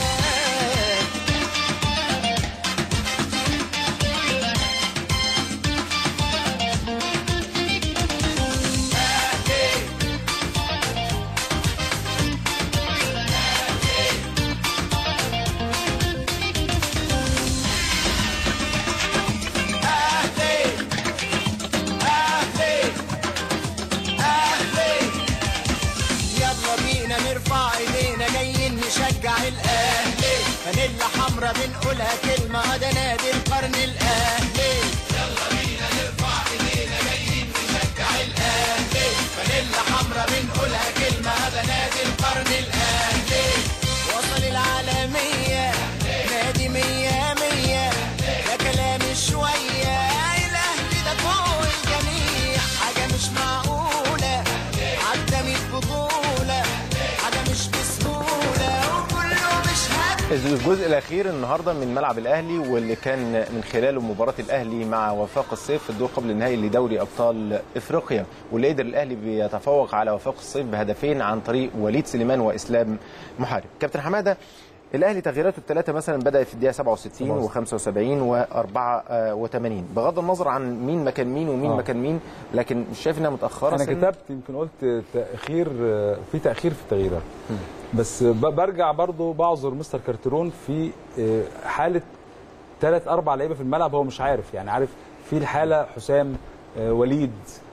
Speaker 11: اهلي اهلي اهلي يلا بينا نرفع ايدينا جايين نشجع الاهلي فانيلا حمرا بنقولها كلمه ده نادي القرن الاهلي يلا بينا نرفع ايدينا جايين نشجع الاهلي فانيلا حمرا بنقولها كلمه ده نادي القرن الاهلي وصل العالميه نادي مية مية ده كلامي شويه الاهلي ده فوق الجميع حاجه مش معقوله عدى 100 بطوله حاجه مش بسهوله وكله بشهاده
Speaker 1: الجزء الاخير النهارده من ملعب الاهلي واللي كان من خلاله مباراه الاهلي مع وفاق الصيف في الدور قبل النهائي لدوري ابطال افريقيا واللي قدر الاهلي بيتفوق على وفاق الصيف بهدفين عن طريق وليد سليمان واسلام محارب كابتن حماده الاهلي تغييراته الثلاثه مثلا بدات في الدقيقه 67 و75 و84 بغض النظر عن مين مكان مين ومين
Speaker 3: آه.
Speaker 1: مكان مين لكن مش شايف انها متاخره
Speaker 3: انا
Speaker 1: سنة؟
Speaker 3: كتبت يمكن قلت تاخير في تاخير في التغييرات بس ب- برجع برضو بعذر مستر كارترون في آه، حاله ثلاث اربع لعيبه في الملعب هو مش عارف يعني عارف في الحاله حسام آه، وليد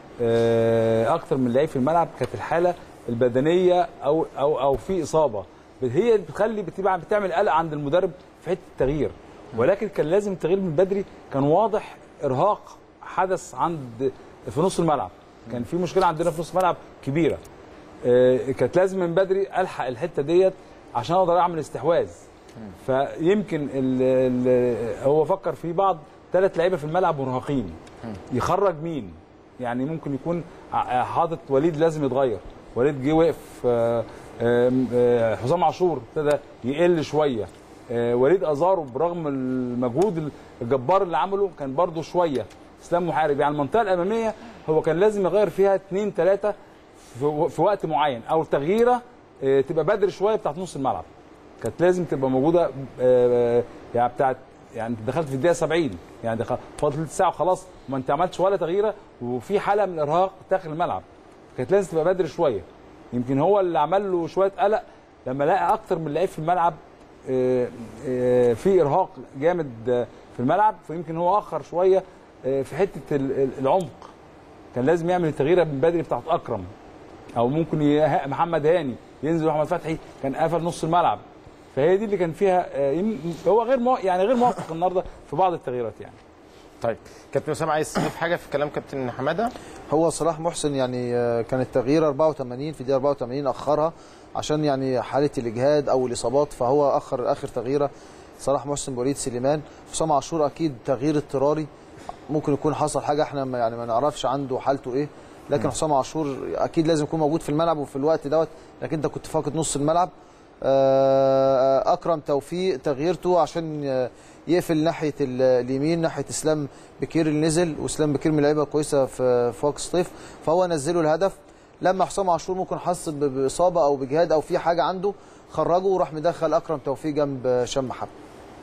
Speaker 3: آه، اكتر من لعيب في الملعب كانت الحاله البدنيه او او او في اصابه هي اللي بتخلي بتبقى بتعمل قلق عند المدرب في حته التغيير ولكن كان لازم التغيير من بدري كان واضح ارهاق حدث عند في نص الملعب كان في مشكله عندنا في نص الملعب كبيره آه، كانت لازم من بدري الحق الحته ديت عشان اقدر اعمل استحواذ فيمكن ال ال هو فكر في بعض ثلاث لعيبه في الملعب مرهقين يخرج مين يعني ممكن يكون ع- حاطط وليد لازم يتغير وليد جه وقف آه، آم، آه، حسام عاشور ابتدى يقل شويه آه، وليد ازارو برغم المجهود الجبار اللي عمله كان برده شويه اسلام محارب يعني المنطقه الاماميه هو كان لازم يغير فيها اثنين ثلاثه في في وقت معين او تغييره آه، تبقى بدري شويه بتاعت نص الملعب كانت لازم تبقى موجوده آه، يعني بتاعت يعني انت دخلت في الدقيقه 70 يعني دخل فاضل ثلث ساعه وخلاص ما انت عملتش ولا تغييره وفي حاله من الارهاق داخل الملعب كانت لازم تبقى بدري شويه يمكن هو اللي عمل له شويه قلق لما لقى اكتر من لعيب في الملعب آه، آه، في ارهاق جامد آه، في الملعب فيمكن هو اخر شويه آه، في حته ال- ال- العمق كان لازم يعمل التغييره من بدري بتاعت اكرم او ممكن يه- محمد هاني ينزل احمد فتحي كان قفل نص الملعب فهي دي اللي كان فيها آه، يم- هو غير مو يعني غير موفق النهارده في بعض التغييرات يعني
Speaker 1: طيب كابتن اسامه عايز تضيف حاجه في كلام كابتن حماده
Speaker 4: هو صلاح محسن يعني آه، كان التغيير 84 في دقيقه 84 اخرها عشان يعني حاله الاجهاد او الاصابات فهو اخر اخر تغييره صلاح محسن بوليد سليمان حسام عاشور اكيد تغيير اضطراري ممكن يكون حصل حاجه احنا ما- يعني ما نعرفش عنده حالته ايه لكن حسام عاشور اكيد لازم يكون موجود في الملعب وفي الوقت دوت لكن انت كنت فاقد نص الملعب آه، اكرم توفيق تغييرته عشان آه، يقفل ناحيه ال- اليمين ناحيه اسلام بكير اللي نزل واسلام بكير من لعيبه كويسه في في وقت الصيف فهو نزله الهدف لما حسام عاشور ممكن حس ب- باصابه او بجهاد او في حاجه عنده خرجه وراح مدخل اكرم توفيق جنب شام محمد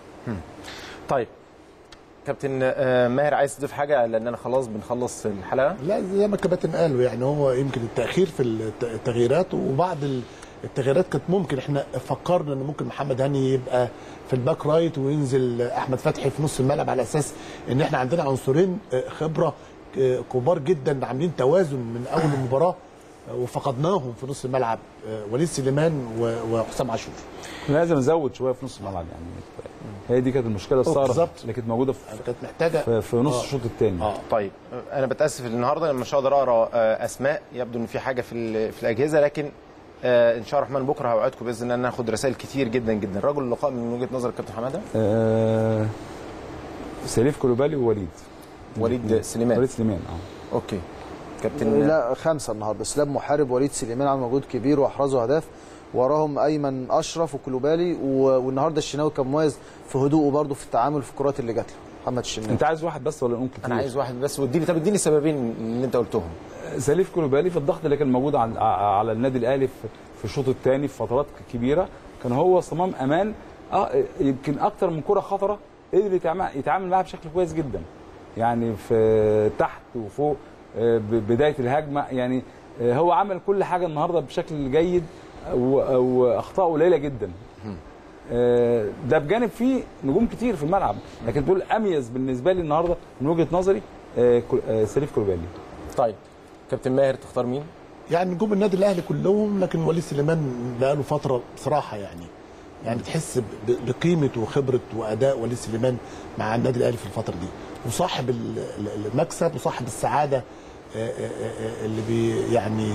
Speaker 1: طيب كابتن آه، ماهر عايز تضيف حاجه لاننا خلاص بنخلص الحلقه
Speaker 2: لا زي ما الكباتن قالوا يعني هو يمكن التاخير في الت- التغييرات وبعض ال- التغييرات كانت ممكن احنا فكرنا ان ممكن محمد هاني يبقى في الباك رايت وينزل احمد فتحي في نص الملعب على اساس ان احنا عندنا عنصرين آه، خبره آه، كبار جدا عاملين توازن من اول المباراه آه، وفقدناهم في نص الملعب آه، وليد سليمان و- وحسام عاشور
Speaker 3: لازم نزود شويه في نص الملعب يعني هي دي كانت المشكله الصارخه
Speaker 1: بالظبط.
Speaker 3: اللي كانت موجوده في
Speaker 2: كانت محتاجه
Speaker 3: في, في نص
Speaker 1: آه.
Speaker 3: الشوط الثاني
Speaker 1: اه طيب انا بتاسف النهارده مش هقدر اقرا آه، اسماء يبدو ان في حاجه في ال- في الاجهزه لكن آه، ان شاء الله الرحمن بكره هوعدكم باذن الله ان أنا هاخد رسائل كتير جدا جدا رجل اللقاء من وجهه نظر الكابتن حماده
Speaker 3: آه سليف كولوبالي ووليد
Speaker 1: وليد سليمان
Speaker 3: وليد سليمان اه
Speaker 1: اوكي كابتن
Speaker 4: لا خمسه النهارده اسلام محارب وليد سليمان عمل مجهود كبير واحرزوا اهداف وراهم ايمن اشرف وكلوبالي و- والنهارده الشناوي كان مميز في هدوءه برده في التعامل في الكرات اللي جات له محمد الشناوي
Speaker 3: انت عايز واحد بس ولا نقول كتير
Speaker 1: انا عايز واحد بس واديني طب اديني السببين اللي انت قلتهم
Speaker 3: سليف كولوبالي في الضغط اللي كان موجود على على النادي الاهلي في في الشوط الثاني في فترات كبيره كان هو صمام امان اه يمكن اكتر من كره خطره قدر يتعامل يتعامل معاها بشكل كويس جدا يعني في تحت وفوق آه، ب- بدايه الهجمه يعني آه، هو عمل كل حاجه النهارده بشكل جيد و- واخطاء قليله جدا آه، ده بجانب فيه نجوم كتير في الملعب لكن دول اميز بالنسبه لي النهارده من وجهه نظري آه، كل- آه، سليف كولوبالي
Speaker 1: طيب كابتن ماهر تختار مين
Speaker 2: يعني نجوم النادي الاهلي كلهم لكن وليد سليمان بقاله فتره بصراحه يعني يعني تحس ب- بقيمه وخبره واداء وليد سليمان مع النادي الاهلي في الفتره دي وصاحب ال- ال- المكسب وصاحب السعاده آه، آه، آه، اللي بي يعني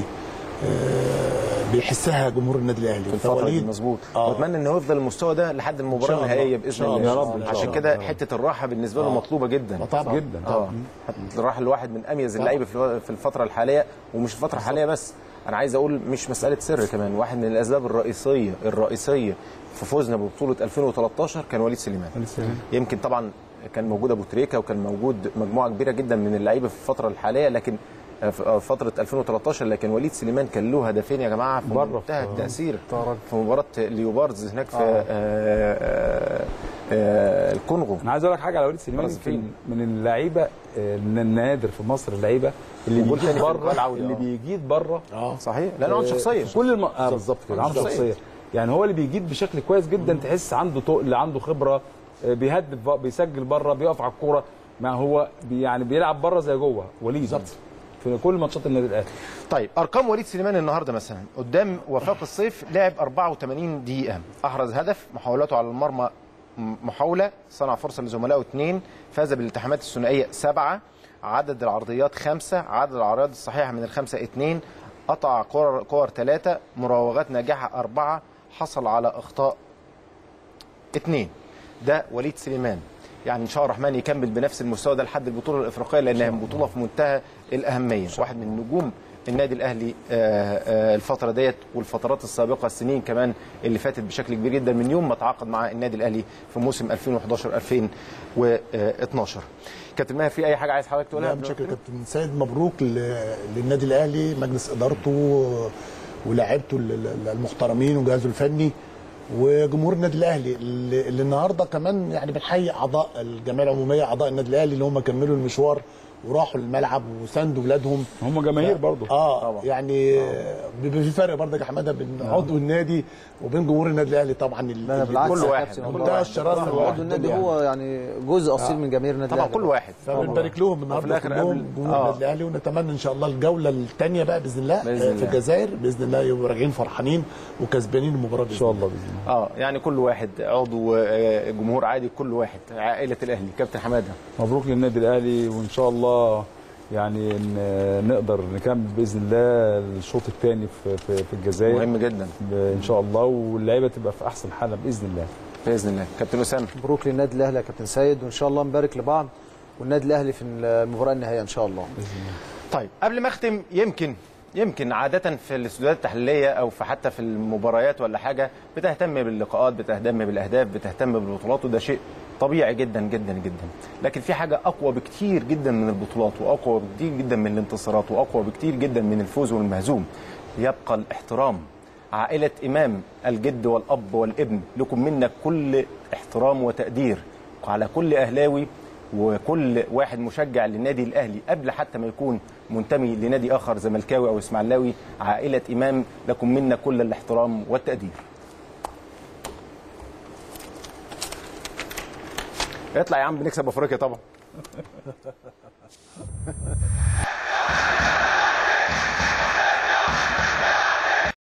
Speaker 2: آه، بيحسها جمهور النادي الاهلي
Speaker 1: في الفتره دي
Speaker 2: فوليد-
Speaker 1: مظبوط
Speaker 2: آه.
Speaker 1: واتمنى انه يفضل المستوى ده لحد
Speaker 2: إن
Speaker 1: المباراه
Speaker 2: شاء الله.
Speaker 1: النهائيه
Speaker 2: إن
Speaker 1: باذن
Speaker 2: شاء
Speaker 1: الله
Speaker 2: الله. يا رب، إن شاء
Speaker 1: عشان
Speaker 2: الله.
Speaker 1: كده
Speaker 2: يا رب.
Speaker 1: حته الراحه بالنسبه له
Speaker 2: آه.
Speaker 1: مطلوبه جدا
Speaker 2: آه، طبعا.
Speaker 3: جدا
Speaker 1: اه
Speaker 2: طبعا.
Speaker 1: حتى الراحه الواحد من اميز اللعيبه في في الفتره الحاليه ومش الفتره الحاليه بس انا عايز اقول مش مساله سر كمان واحد من الاسباب الرئيسيه الرئيسيه في فوزنا ببطوله 2013 كان وليد سليمان يمكن طبعا كان موجود ابو تريكه وكان موجود مجموعه كبيره جدا من اللعيبه في الفتره الحاليه لكن آه، في آه، فتره 2013 لكن وليد سليمان كان له هدفين يا جماعه في
Speaker 3: بره.
Speaker 1: منتهى التاثير في مباراه ليوباردز هناك في آه. آه آه الكونغو
Speaker 3: انا عايز اقول لك حاجه على وليد سليمان
Speaker 1: خلاص
Speaker 3: يمكن
Speaker 1: فين؟
Speaker 3: من اللعيبه آه، من النادر في مصر اللعيبه اللي
Speaker 1: وجول
Speaker 3: بيجيد
Speaker 1: تاني في
Speaker 3: بره
Speaker 1: العودة،
Speaker 3: اللي
Speaker 1: آه.
Speaker 3: بيجيد بره
Speaker 2: اه
Speaker 1: صحيح لانه عنده شخصيه
Speaker 3: في كل الم... آه بالظبط كده عنده
Speaker 1: عنده
Speaker 3: شخصيه يعني هو اللي بيجيد بشكل كويس جدا تحس عنده تقل عنده خبره آه، بيهدف بقى، بيسجل بره بيقف على الكوره ما هو بي يعني بيلعب بره زي جوه وليد
Speaker 2: بالظبط.
Speaker 3: في كل ماتشات النادي الاهلي
Speaker 1: طيب ارقام وليد سليمان النهارده مثلا قدام وفاق الصيف لعب 84 دقيقه احرز هدف محاولاته على المرمى م- محاوله صنع فرصه لزملائه اثنين فاز بالالتحامات الثنائيه سبعه عدد العرضيات خمسه عدد العرضيات الصحيحه من الخمسه اثنين قطع كور كور ثلاثه مراوغات ناجحه اربعه حصل على اخطاء اثنين ده وليد سليمان يعني ان شاء الله الرحمن يكمل بنفس المستوى ده لحد البطوله الافريقيه لانها بطوله في منتهى الاهميه واحد من نجوم النادي الاهلي آه، آه، الفتره ديت والفترات السابقه السنين كمان اللي فاتت بشكل كبير جدا من يوم ما تعاقد مع النادي الاهلي في موسم 2011 2012 كابتن ماهر في اي حاجه عايز حضرتك تقولها
Speaker 2: لا بشكل كابتن سيد مبروك ل- للنادي الاهلي مجلس ادارته ولاعيبته ال- ال- المحترمين وجهازه الفني وجمهور النادي الاهلي اللي اللي النهارده كمان يعني بنحيي اعضاء الجمعيه العموميه اعضاء النادي الاهلي اللي هم كملوا المشوار وراحوا الملعب وساندوا ولادهم
Speaker 3: هم جماهير برضه
Speaker 2: اه طبعا. يعني آه، بيبقى في فرق برضه يا حماده بين عضو النادي وبين جمهور النادي الاهلي طبعا ال-
Speaker 4: لا لا
Speaker 2: ال-
Speaker 4: بالعكس
Speaker 1: كل
Speaker 4: يا
Speaker 1: واحد.
Speaker 4: كابتن،
Speaker 1: كل
Speaker 4: هم
Speaker 2: منتهى الشراسه
Speaker 4: عضو
Speaker 2: والواحد
Speaker 4: النادي
Speaker 2: يعني.
Speaker 4: هو يعني جزء اصيل من جماهير النادي
Speaker 1: طبعا
Speaker 4: الأهلي.
Speaker 1: كل واحد
Speaker 2: فبنبارك لهم النهارده
Speaker 1: الآخر
Speaker 2: كلهم
Speaker 1: قبل-
Speaker 2: جمهور
Speaker 1: آه.
Speaker 2: النادي الاهلي ونتمنى ان شاء الله الجوله الثانيه بقى باذن الله
Speaker 1: بإذن
Speaker 2: آه،
Speaker 1: الله.
Speaker 2: في الجزائر باذن الله يبقوا راجعين فرحانين وكسبانين المباراه
Speaker 3: ان شاء الله باذن الله
Speaker 1: اه يعني كل واحد عضو آه، جمهور عادي كل واحد عائله الاهلي كابتن حماده
Speaker 3: مبروك للنادي الاهلي وان شاء الله يعني ن- نقدر نكمل باذن الله الشوط الثاني في في, في الجزائر
Speaker 1: مهم جدا
Speaker 3: ان شاء الله واللعيبه تبقى في احسن حاله باذن الله
Speaker 1: باذن الله كابتن اسامه
Speaker 4: مبروك للنادي الاهلي يا كابتن سيد وان شاء الله نبارك لبعض والنادي الاهلي في المباراه النهائيه ان شاء الله
Speaker 1: طيب قبل ما اختم يمكن يمكن عادة في الاستوديوهات التحليلية أو في حتى في المباريات ولا حاجة بتهتم باللقاءات بتهتم بالأهداف بتهتم بالبطولات وده شيء طبيعي جدا جدا جدا لكن في حاجة أقوى بكتير جدا من البطولات وأقوى بكتير جدا من الانتصارات وأقوى بكتير جدا من الفوز والمهزوم يبقى الاحترام عائلة إمام الجد والأب والابن لكم منا كل احترام وتقدير على كل أهلاوي وكل واحد مشجع للنادي الاهلي قبل حتى ما يكون منتمي لنادي اخر زملكاوي او اسماعيلاوي عائله امام لكم منا كل الاحترام والتقدير. اطلع يا عم بنكسب افريقيا طبعا.